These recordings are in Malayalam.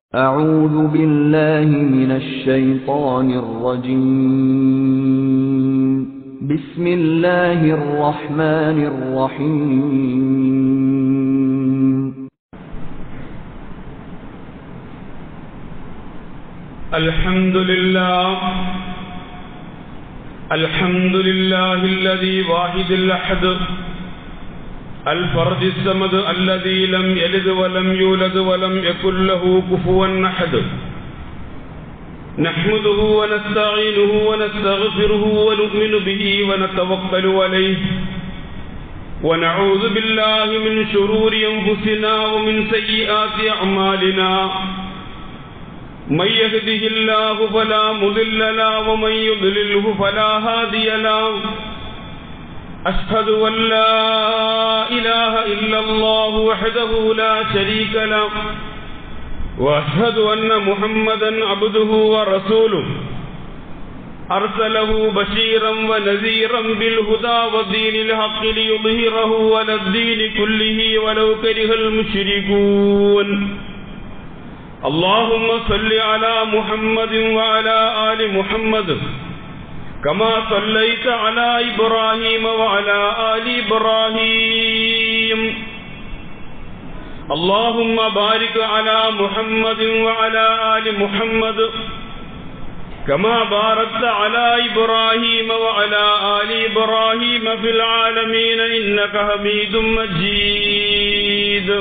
أعوذ بالله من الشيطان الرجيم بسم الله الرحمن الرحيم الحمد لله الحمد لله الذي واحد الأحد الفرد الصمد الذي لم يلد ولم يولد ولم يكن له كفوا أحد نحمده ونستعينه ونستغفره ونؤمن به ونتوكل عليه ونعوذ بالله من شرور أنفسنا ومن سيئات أعمالنا من يهده الله فلا مضل له ومن يضلله فلا هادي له أشهد أن لا إله إلا الله وحده لا شريك له وأشهد أن محمدا عبده ورسوله أرسله بشيرا ونذيرا بالهدى ودين الحق ليظهره على الدين كله ولو كره المشركون اللهم صل على محمد وعلى آل محمد كما صليت على إبراهيم وعلى آل إبراهيم اللهم بارك على محمد وعلى آل محمد كما باركت على إبراهيم وعلى آل إبراهيم في العالمين إنك حميد مجيد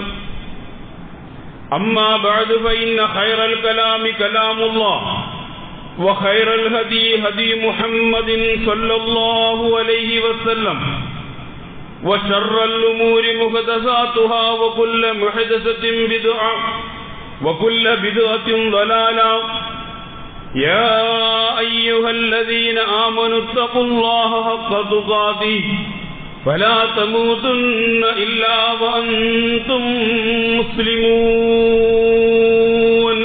أما بعد فإن خير الكلام كلام الله وخير الهدي هدي محمد صلى الله عليه وسلم وشر الأمور محدثاتها وكل محدثة بدعة وكل بدعة ضلالة يا أيها الذين آمنوا اتقوا الله حق تقاته فلا تموتن إلا وأنتم مسلمون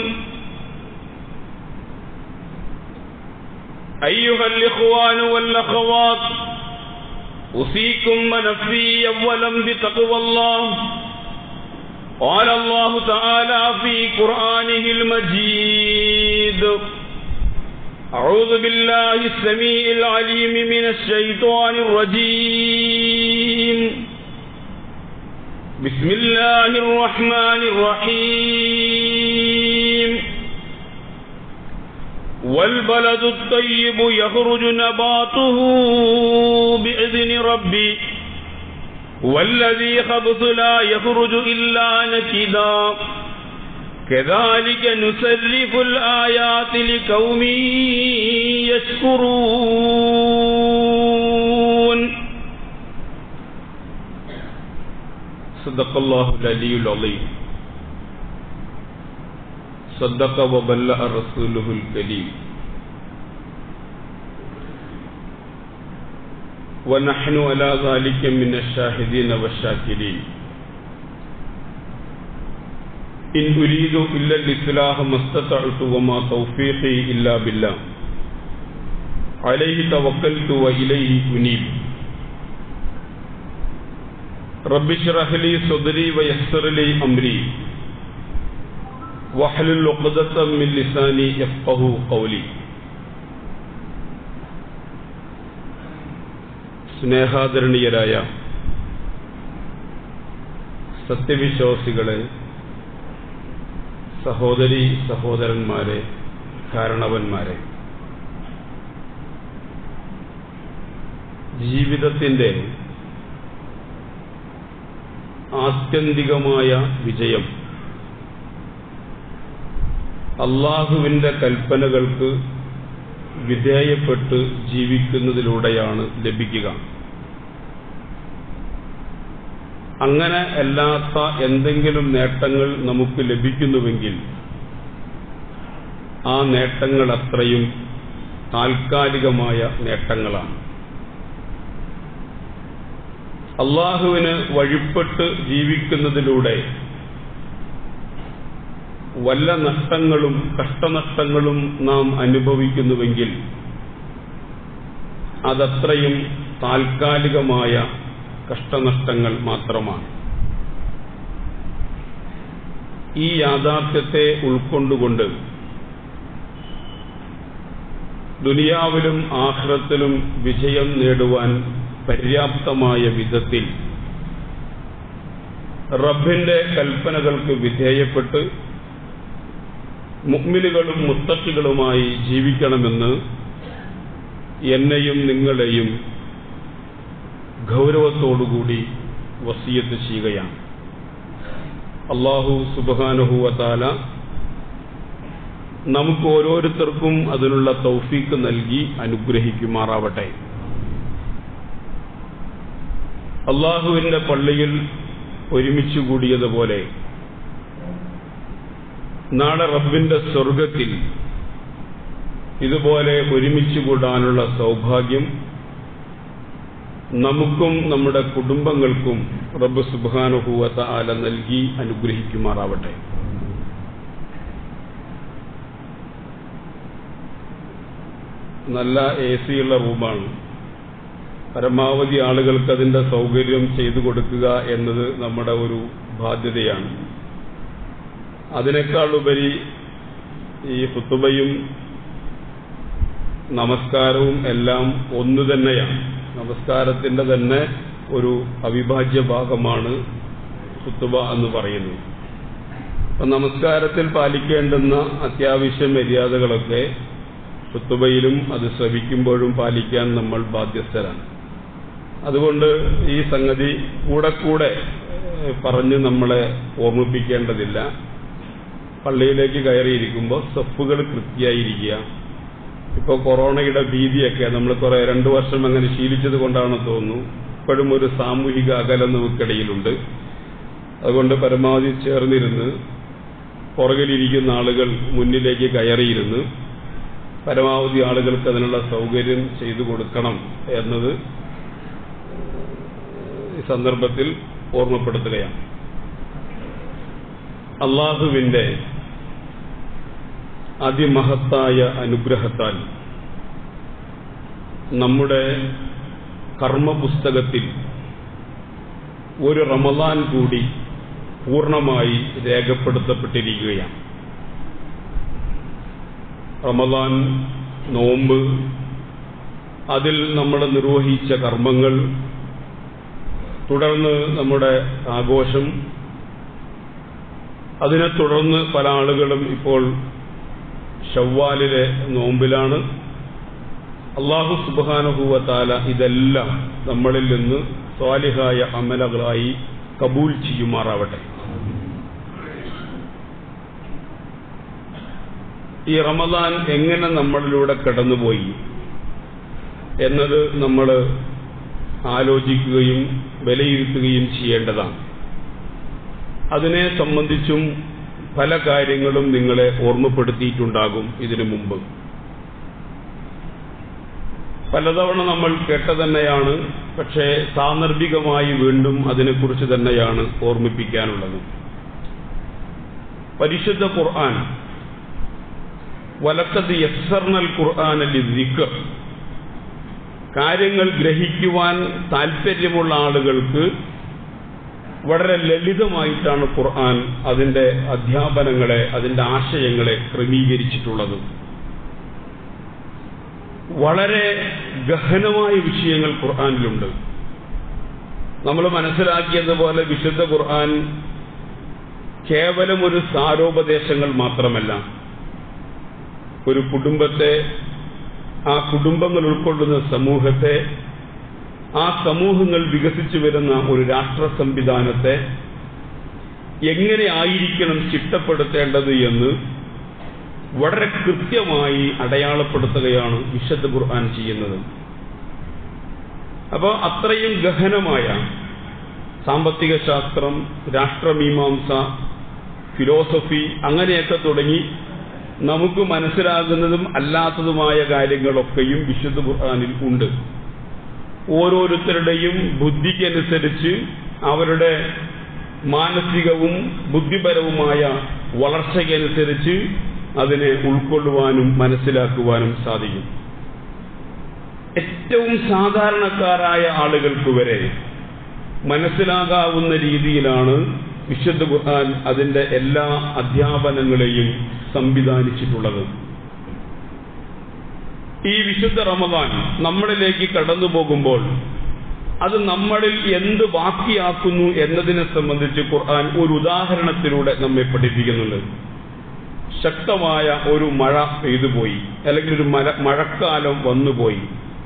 أيها الإخوان والأخوات أوصيكم ونفسي أولا بتقوى الله قال الله تعالى في قرآنه المجيد أعوذ بالله السميع العليم من الشيطان الرجيم بسم الله الرحمن الرحيم والبلد الطيب يخرج نباته بإذن ربي والذي خبث لا يخرج إلا نكدا كذلك نسرف الآيات لقوم يشكرون صدق الله العلي العظيم صدق وبلغ رسوله الكريم ونحن على ذلك من الشاهدين والشاكرين إن أريد إلا الإصلاح ما استطعت وما توفيقي إلا بالله عليه توكلت وإليه أنيب رب اشرح لي صدري ويسر لي أمري واحلل عقدة من لساني يفقه قولي സ്നേഹാദരണീയരായ സത്യവിശ്വാസികളെ സഹോദരി സഹോദരന്മാരെ കാരണവന്മാരെ ജീവിതത്തിൻ്റെ ആത്യന്തികമായ വിജയം അള്ളാഹുവിൻ്റെ കൽപ്പനകൾക്ക് വിധേയപ്പെട്ട് ജീവിക്കുന്നതിലൂടെയാണ് ലഭിക്കുക അങ്ങനെ അല്ലാത്ത എന്തെങ്കിലും നേട്ടങ്ങൾ നമുക്ക് ലഭിക്കുന്നുവെങ്കിൽ ആ നേട്ടങ്ങൾ അത്രയും താൽക്കാലികമായ നേട്ടങ്ങളാണ് അള്ളാഹുവിന് വഴിപ്പെട്ട് ജീവിക്കുന്നതിലൂടെ വല്ല നഷ്ടങ്ങളും കഷ്ടനഷ്ടങ്ങളും നാം അനുഭവിക്കുന്നുവെങ്കിൽ അതത്രയും താൽക്കാലികമായ കഷ്ടനഷ്ടങ്ങൾ മാത്രമാണ് ഈ യാഥാർത്ഥ്യത്തെ ഉൾക്കൊണ്ടുകൊണ്ട് ദുനിയാവിലും ആഹ്റത്തിലും വിജയം നേടുവാൻ പര്യാപ്തമായ വിധത്തിൽ റബ്ബിന്റെ കൽപ്പനകൾക്ക് വിധേയപ്പെട്ട് മുഗ്മിലുകളും മുത്തക്കികളുമായി ജീവിക്കണമെന്ന് എന്നെയും നിങ്ങളെയും ഗൗരവത്തോടുകൂടി വസീയത്ത് ചെയ്യുകയാണ് അള്ളാഹു സുബാനുഹുവത്താല നമുക്ക് ഓരോരുത്തർക്കും അതിനുള്ള തൗഫീക്ക് നൽകി അനുഗ്രഹിക്കുമാറാവട്ടെ അള്ളാഹുവിന്റെ പള്ളിയിൽ ഒരുമിച്ച് കൂടിയതുപോലെ നാളെ റബ്ബിന്റെ സ്വർഗത്തിൽ ഇതുപോലെ ഒരുമിച്ച് കൂടാനുള്ള സൗഭാഗ്യം നമുക്കും നമ്മുടെ കുടുംബങ്ങൾക്കും റബ്ബ് സുബാനുഭൂവത്ത ആല നൽകി അനുഗ്രഹിക്കുമാറാവട്ടെ നല്ല എ സിയുള്ള റൂമാണ് പരമാവധി ആളുകൾക്ക് അതിന്റെ സൗകര്യം ചെയ്തു കൊടുക്കുക എന്നത് നമ്മുടെ ഒരു ബാധ്യതയാണ് അതിനേക്കാൾ ഉപരി ഈ കുത്തുബയും നമസ്കാരവും എല്ലാം ഒന്നു തന്നെയാണ് നമസ്കാരത്തിന്റെ തന്നെ ഒരു അവിഭാജ്യ ഭാഗമാണ് കുത്തുബ എന്ന് പറയുന്നത് അപ്പൊ നമസ്കാരത്തിൽ പാലിക്കേണ്ടുന്ന അത്യാവശ്യ മര്യാദകളൊക്കെ കുത്തുബയിലും അത് ശ്രവിക്കുമ്പോഴും പാലിക്കാൻ നമ്മൾ ബാധ്യസ്ഥരാണ് അതുകൊണ്ട് ഈ സംഗതി കൂടെ കൂടെ പറഞ്ഞ് നമ്മളെ ഓർമ്മിപ്പിക്കേണ്ടതില്ല പള്ളിയിലേക്ക് കയറിയിരിക്കുമ്പോൾ സ്റ്റെപ്പുകൾ കൃത്യമായിരിക്കുക ഇപ്പോൾ കൊറോണയുടെ ഭീതിയൊക്കെ നമ്മൾ കുറെ രണ്ടു വർഷം അങ്ങനെ ശീലിച്ചത് കൊണ്ടാണെന്ന് തോന്നുന്നു ഇപ്പോഴും ഒരു സാമൂഹിക അകലം നമുക്കിടയിലുണ്ട് അതുകൊണ്ട് പരമാവധി ചേർന്നിരുന്ന് പുറകിലിരിക്കുന്ന ആളുകൾ മുന്നിലേക്ക് കയറിയിരുന്ന് പരമാവധി ആളുകൾക്ക് അതിനുള്ള സൗകര്യം ചെയ്തു കൊടുക്കണം എന്നത് ഈ സന്ദർഭത്തിൽ ഓർമ്മപ്പെടുത്തുകയാണ് അള്ളാഹുവിന്റെ അതിമഹത്തായ അനുഗ്രഹത്താൽ നമ്മുടെ കർമ്മപുസ്തകത്തിൽ ഒരു റമദാൻ കൂടി പൂർണ്ണമായി രേഖപ്പെടുത്തപ്പെട്ടിരിക്കുകയാണ് റമദാൻ നോമ്പ് അതിൽ നമ്മൾ നിർവഹിച്ച കർമ്മങ്ങൾ തുടർന്ന് നമ്മുടെ ആഘോഷം അതിനെ തുടർന്ന് പല ആളുകളും ഇപ്പോൾ ഷവ്വാലിലെ നോമ്പിലാണ് അള്ളാഹു സുബാനുഭൂവത്താല ഇതെല്ലാം നമ്മളിൽ നിന്ന് സ്വാലിഹായ അമലകളായി കബൂൽ ചെയ്യുമാറാവട്ടെ ഈ റമദാൻ എങ്ങനെ നമ്മളിലൂടെ കടന്നുപോയി എന്നത് നമ്മൾ ആലോചിക്കുകയും വിലയിരുത്തുകയും ചെയ്യേണ്ടതാണ് അതിനെ സംബന്ധിച്ചും പല കാര്യങ്ങളും നിങ്ങളെ ഓർമ്മപ്പെടുത്തിയിട്ടുണ്ടാകും ഇതിനു മുമ്പ് പലതവണ നമ്മൾ കേട്ട തന്നെയാണ് പക്ഷേ സാന്ദർഭികമായി വീണ്ടും അതിനെക്കുറിച്ച് തന്നെയാണ് ഓർമ്മിപ്പിക്കാനുള്ളത് പരിശുദ്ധ ഖുർആൻ വലക്കത് യസ്സർണൽ ഖുർആൻ ദിക്കർ കാര്യങ്ങൾ ഗ്രഹിക്കുവാൻ താല്പര്യമുള്ള ആളുകൾക്ക് വളരെ ലളിതമായിട്ടാണ് ഖുർആൻ അതിന്റെ അധ്യാപനങ്ങളെ അതിന്റെ ആശയങ്ങളെ ക്രമീകരിച്ചിട്ടുള്ളത് വളരെ ഗഹനമായ വിഷയങ്ങൾ ഖുർആാനിലുണ്ട് നമ്മൾ മനസ്സിലാക്കിയതുപോലെ വിശുദ്ധ ഖുർആൻ കേവലം ഒരു സാരോപദേശങ്ങൾ മാത്രമല്ല ഒരു കുടുംബത്തെ ആ കുടുംബങ്ങൾ ഉൾക്കൊള്ളുന്ന സമൂഹത്തെ ആ സമൂഹങ്ങൾ വികസിച്ചു വരുന്ന ഒരു രാഷ്ട്ര സംവിധാനത്തെ എങ്ങനെ ആയിരിക്കണം ചിട്ടപ്പെടുത്തേണ്ടത് എന്ന് വളരെ കൃത്യമായി അടയാളപ്പെടുത്തുകയാണ് വിശുദ്ധ ഖുർആൻ ചെയ്യുന്നത് അപ്പോൾ അത്രയും ഗഹനമായ സാമ്പത്തിക ശാസ്ത്രം രാഷ്ട്രമീമാംസ ഫിലോസഫി അങ്ങനെയൊക്കെ തുടങ്ങി നമുക്ക് മനസ്സിലാകുന്നതും അല്ലാത്തതുമായ കാര്യങ്ങളൊക്കെയും വിശുദ്ധ ഖുർആാനിൽ ഉണ്ട് ഓരോരുത്തരുടെയും ബുദ്ധിക്കനുസരിച്ച് അവരുടെ മാനസികവും ബുദ്ധിപരവുമായ വളർച്ചയ്ക്കനുസരിച്ച് അതിനെ ഉൾക്കൊള്ളുവാനും മനസ്സിലാക്കുവാനും സാധിക്കും ഏറ്റവും സാധാരണക്കാരായ ആളുകൾക്ക് വരെ മനസ്സിലാകാവുന്ന രീതിയിലാണ് വിശുദ്ധ ഖുർആൻ അതിന്റെ എല്ലാ അധ്യാപനങ്ങളെയും സംവിധാനിച്ചിട്ടുള്ളത് ഈ വിശുദ്ധ റമദാൻ നമ്മളിലേക്ക് കടന്നു പോകുമ്പോൾ അത് നമ്മളിൽ എന്ത് ബാക്കിയാക്കുന്നു എന്നതിനെ സംബന്ധിച്ച് ഖുർആൻ ഒരു ഉദാഹരണത്തിലൂടെ നമ്മെ പഠിപ്പിക്കുന്നുണ്ട് ശക്തമായ ഒരു മഴ പെയ്തുപോയി അല്ലെങ്കിൽ ഒരു മഴ മഴക്കാലം വന്നുപോയി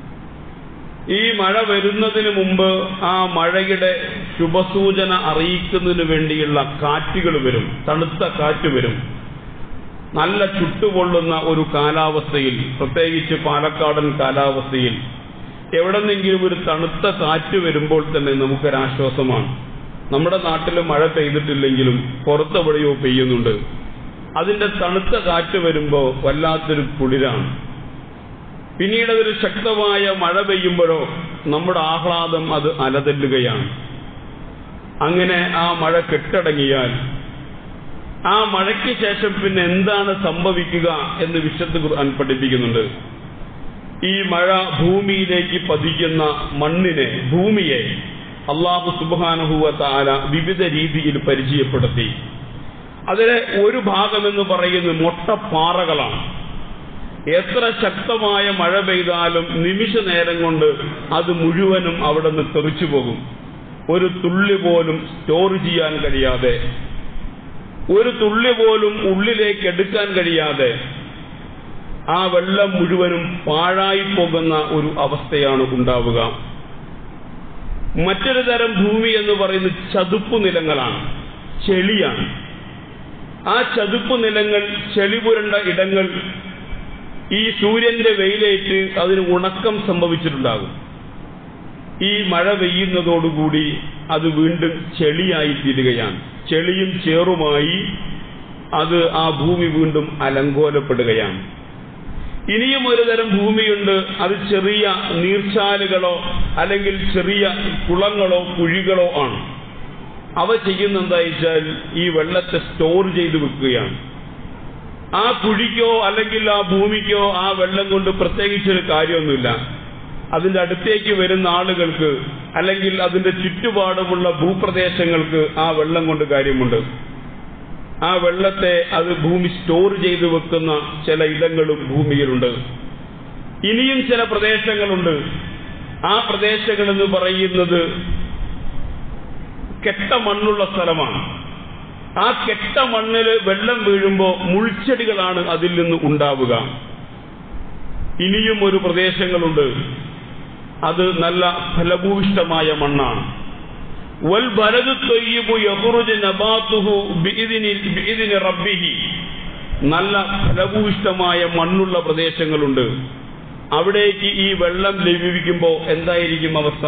ഈ മഴ വരുന്നതിന് മുമ്പ് ആ മഴയുടെ ശുഭസൂചന അറിയിക്കുന്നതിന് വേണ്ടിയുള്ള കാറ്റുകൾ വരും തണുത്ത കാറ്റ് വരും നല്ല ചുട്ടുപൊള്ളുന്ന ഒരു കാലാവസ്ഥയിൽ പ്രത്യേകിച്ച് പാലക്കാടൻ കാലാവസ്ഥയിൽ എവിടെന്നെങ്കിലും ഒരു തണുത്ത കാറ്റ് വരുമ്പോൾ തന്നെ നമുക്കൊരാശ്വാസമാണ് നമ്മുടെ നാട്ടിൽ മഴ പെയ്തിട്ടില്ലെങ്കിലും പുറത്തെവിടെയോ പെയ്യുന്നുണ്ട് അതിന്റെ തണുത്ത കാറ്റ് വരുമ്പോൾ വല്ലാത്തൊരു കുളിരാണ് പിന്നീട് അതൊരു ശക്തമായ മഴ പെയ്യുമ്പോഴോ നമ്മുടെ ആഹ്ലാദം അത് അലതല്ലുകയാണ് അങ്ങനെ ആ മഴ കെട്ടടങ്ങിയാൽ ആ മഴയ്ക്ക് ശേഷം പിന്നെ എന്താണ് സംഭവിക്കുക എന്ന് വിശുദ്ധ ഖുർആൻ പഠിപ്പിക്കുന്നുണ്ട് ഈ മഴ ഭൂമിയിലേക്ക് പതിക്കുന്ന മണ്ണിനെ ഭൂമിയെ അള്ളാഹു സുബാനുഹുവ താല വിവിധ രീതിയിൽ പരിചയപ്പെടുത്തി അതിലെ ഒരു ഭാഗമെന്ന് പറയുന്നത് മൊട്ടപ്പാറകളാണ് എത്ര ശക്തമായ മഴ പെയ്താലും നിമിഷ നേരം കൊണ്ട് അത് മുഴുവനും അവിടെ നിന്ന് തെറിച്ചു പോകും ഒരു തുള്ളി പോലും സ്റ്റോർ ചെയ്യാൻ കഴിയാതെ ഒരു തുള്ളി പോലും ഉള്ളിലേക്ക് എടുക്കാൻ കഴിയാതെ ആ വെള്ളം മുഴുവനും പാഴായി പോകുന്ന ഒരു അവസ്ഥയാണ് ഉണ്ടാവുക മറ്റൊരു തരം ഭൂമി എന്ന് പറയുന്നത് ചതുപ്പ് നിലങ്ങളാണ് ചെളിയാണ് ആ ചതുപ്പ് നിലങ്ങൾ ചെളി പുരണ്ട ഇടങ്ങൾ ഈ സൂര്യന്റെ വെയിലേറ്റ് അതിന് ഉണക്കം സംഭവിച്ചിട്ടുണ്ടാകും ഈ മഴ പെയ്യുന്നതോടുകൂടി അത് വീണ്ടും ചെളിയായി തീരുകയാണ് ചെളിയും ചേറുമായി അത് ആ ഭൂമി വീണ്ടും അലങ്കോലപ്പെടുകയാണ് ഇനിയും ഒരു തരം ഭൂമിയുണ്ട് അത് ചെറിയ നീർച്ചാലുകളോ അല്ലെങ്കിൽ ചെറിയ കുളങ്ങളോ കുഴികളോ ആണ് അവ ചെയ്യുന്ന എന്താ വെച്ചാൽ ഈ വെള്ളത്തെ സ്റ്റോർ ചെയ്ത് വെക്കുകയാണ് ആ കുഴിക്കോ അല്ലെങ്കിൽ ആ ഭൂമിക്കോ ആ വെള്ളം കൊണ്ട് പ്രത്യേകിച്ചൊരു കാര്യമൊന്നുമില്ല അതിന്റെ അടുത്തേക്ക് വരുന്ന ആളുകൾക്ക് അല്ലെങ്കിൽ അതിന്റെ ചുറ്റുപാടുമുള്ള ഭൂപ്രദേശങ്ങൾക്ക് ആ വെള്ളം കൊണ്ട് കാര്യമുണ്ട് ആ വെള്ളത്തെ അത് ഭൂമി സ്റ്റോർ ചെയ്ത് വെക്കുന്ന ചില ഇടങ്ങളും ഭൂമിയിലുണ്ട് ഇനിയും ചില പ്രദേശങ്ങളുണ്ട് ആ പ്രദേശങ്ങൾ എന്ന് പറയുന്നത് കെട്ട മണ്ണുള്ള സ്ഥലമാണ് ആ കെട്ട മണ്ണിൽ വെള്ളം വീഴുമ്പോൾ മുൾച്ചെടികളാണ് അതിൽ നിന്ന് ഉണ്ടാവുക ഇനിയും ഒരു പ്രദേശങ്ങളുണ്ട് അത് നല്ല ഫലഭൂയിഷ്ടമായ മണ്ണാണ് വൽ ബലദു ത്വയ്യിബു യഖ്റുജു നബാതുഹു ബിഇദ്നി ബിഇദ്നി റബ്ബിഹി നല്ല ഫലഭൂയിഷ്ടമായ മണ്ണുള്ള പ്രദേശങ്ങളുണ്ട് അവിടേക്ക് ഈ വെള്ളം ലഭിക്കുമ്പോൾ എന്തായിരിക്കും അവസ്ഥ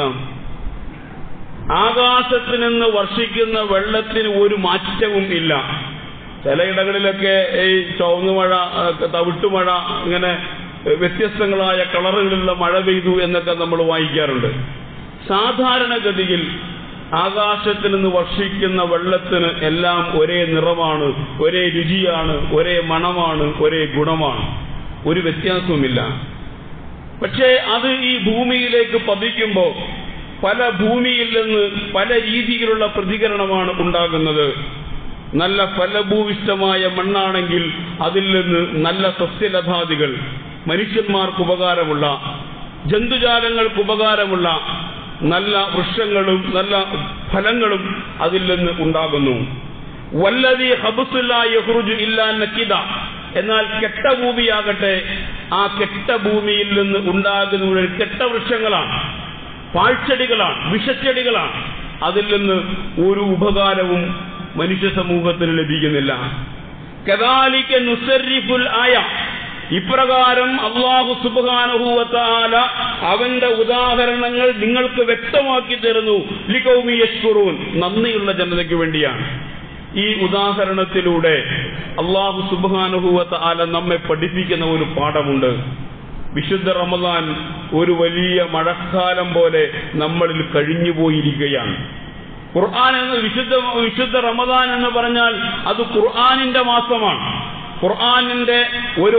ആകാശത്ത് നിന്ന് വർഷിക്കുന്ന വെള്ളത്തിന് ഒരു മാറ്റവും ഇല്ല ചിലയിടങ്ങളിലൊക്കെ ഈ ചുവന്ന മഴ തവിട്ടുമഴ ഇങ്ങനെ വ്യത്യസ്തങ്ങളായ കളറുകളിലുള്ള മഴ പെയ്തു എന്നൊക്കെ നമ്മൾ വായിക്കാറുണ്ട് സാധാരണഗതിയിൽ ആകാശത്ത് നിന്ന് വർഷിക്കുന്ന വെള്ളത്തിന് എല്ലാം ഒരേ നിറമാണ് ഒരേ രുചിയാണ് ഒരേ മണമാണ് ഒരേ ഗുണമാണ് ഒരു വ്യത്യാസവുമില്ല പക്ഷേ അത് ഈ ഭൂമിയിലേക്ക് പതിക്കുമ്പോൾ പല ഭൂമിയിൽ നിന്ന് പല രീതിയിലുള്ള പ്രതികരണമാണ് ഉണ്ടാകുന്നത് നല്ല ഫലഭൂവിഷ്ടമായ മണ്ണാണെങ്കിൽ അതിൽ നിന്ന് നല്ല സസ്യലതാദികൾ മനുഷ്യന്മാർക്ക് ഉപകാരമുള്ള ജന്തുജാലങ്ങൾക്ക് ഉപകാരമുള്ള നല്ല വൃക്ഷങ്ങളും നല്ല ഫലങ്ങളും അതിൽ നിന്ന് ഉണ്ടാകുന്നു വല്ലതി ഹബുസുല്ലാഹുറുജു ഇല്ലാ നക്കിത എന്നാൽ കെട്ട ഭൂമിയാകട്ടെ ആ കെട്ട ഭൂമിയിൽ നിന്ന് ഉണ്ടാകുന്ന മുഴുവൻ കെട്ട വൃക്ഷങ്ങളാണ് പാഴ്ചെടികളാണ് വിഷച്ചെടികളാണ് അതിൽ നിന്ന് ഒരു ഉപകാരവും മനുഷ്യ സമൂഹത്തിന് ലഭിക്കുന്നില്ല കദാലിക്ക് നുസരിഫുൽ ആയ ഇപ്രകാരം അള്ളാഹു സുബാനുഭൂവത്താല അവന്റെ ഉദാഹരണങ്ങൾ നിങ്ങൾക്ക് വ്യക്തമാക്കി തരുന്നു ലിക്കൗമി യഷ്കുറൂൻ നന്ദിയുള്ള ജനതയ്ക്ക് വേണ്ടിയാണ് ഈ ഉദാഹരണത്തിലൂടെ അള്ളാഹു സുബാനുഭൂവത്താല നമ്മെ പഠിപ്പിക്കുന്ന ഒരു പാഠമുണ്ട് വിശുദ്ധ റമദാൻ ഒരു വലിയ മഴക്കാലം പോലെ നമ്മളിൽ കഴിഞ്ഞുപോയിരിക്കുകയാണ് ഖുർആൻ എന്ന് വിശുദ്ധ വിശുദ്ധ റമദാൻ എന്ന് പറഞ്ഞാൽ അത് ഖുർആാനിന്റെ മാസമാണ് ഖുർആാനിന്റെ ഒരു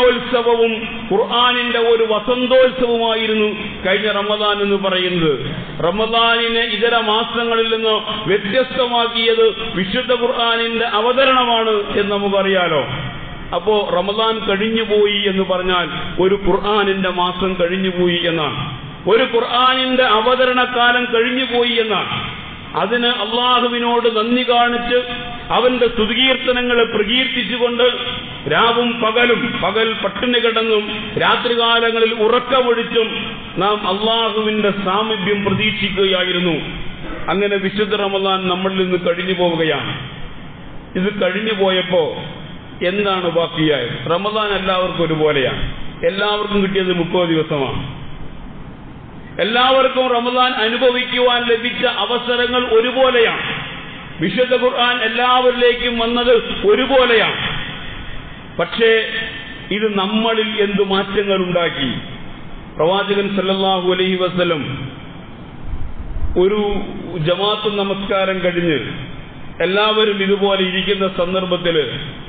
വായനോത്സവവും ഖുർആാനിന്റെ ഒരു വസന്തോത്സവമായിരുന്നു കഴിഞ്ഞ റമദാൻ എന്ന് പറയുന്നത് റമദാനിനെ ഇതര മാസങ്ങളിൽ നിന്ന് വ്യത്യസ്തമാക്കിയത് വിശുദ്ധ ഖുർആാനിന്റെ അവതരണമാണ് എന്ന് നമുക്കറിയാലോ അപ്പോ റമദാൻ കഴിഞ്ഞുപോയി എന്ന് പറഞ്ഞാൽ ഒരു ഖുർആാനിന്റെ മാസം കഴിഞ്ഞുപോയി എന്നാണ് ഒരു ഖുർആാനിന്റെ അവതരണകാലം കഴിഞ്ഞുപോയി എന്നാണ് അതിന് അള്ളാഹുവിനോട് നന്ദി കാണിച്ച് അവന്റെ സ്തുതികീർത്തനങ്ങളെ പ്രകീർത്തിച്ചുകൊണ്ട് രാവും പകലും പകൽ പട്ടിണി കിടന്നും രാത്രികാലങ്ങളിൽ ഉറക്കമൊഴിച്ചും നാം അള്ളാഹുവിന്റെ സാമീപ്യം പ്രതീക്ഷിക്കുകയായിരുന്നു അങ്ങനെ വിശുദ്ധ റമദാൻ നമ്മളിൽ നിന്ന് കഴിഞ്ഞു പോവുകയാണ് ഇത് കഴിഞ്ഞു പോയപ്പോ എന്താണ് ബാക്കിയായത് റമദാൻ എല്ലാവർക്കും ഒരുപോലെയാണ് എല്ലാവർക്കും കിട്ടിയത് മുപ്പത് ദിവസമാണ് എല്ലാവർക്കും റമദാൻ അനുഭവിക്കുവാൻ ലഭിച്ച അവസരങ്ങൾ ഒരുപോലെയാണ് വിശുദ്ധ ഖുർആൻ എല്ലാവരിലേക്കും വന്നത് ഒരുപോലെയാണ് പക്ഷേ ഇത് നമ്മളിൽ എന്ത് മാറ്റങ്ങൾ ഉണ്ടാക്കി പ്രവാചകൻ സല്ലല്ലാഹു അലൈഹി വസല്ലം ഒരു ജമാഅത്ത് നമസ്കാരം കഴിഞ്ഞ് എല്ലാവരും ഇതുപോലെ ഇരിക്കുന്ന സന്ദർഭത്തില്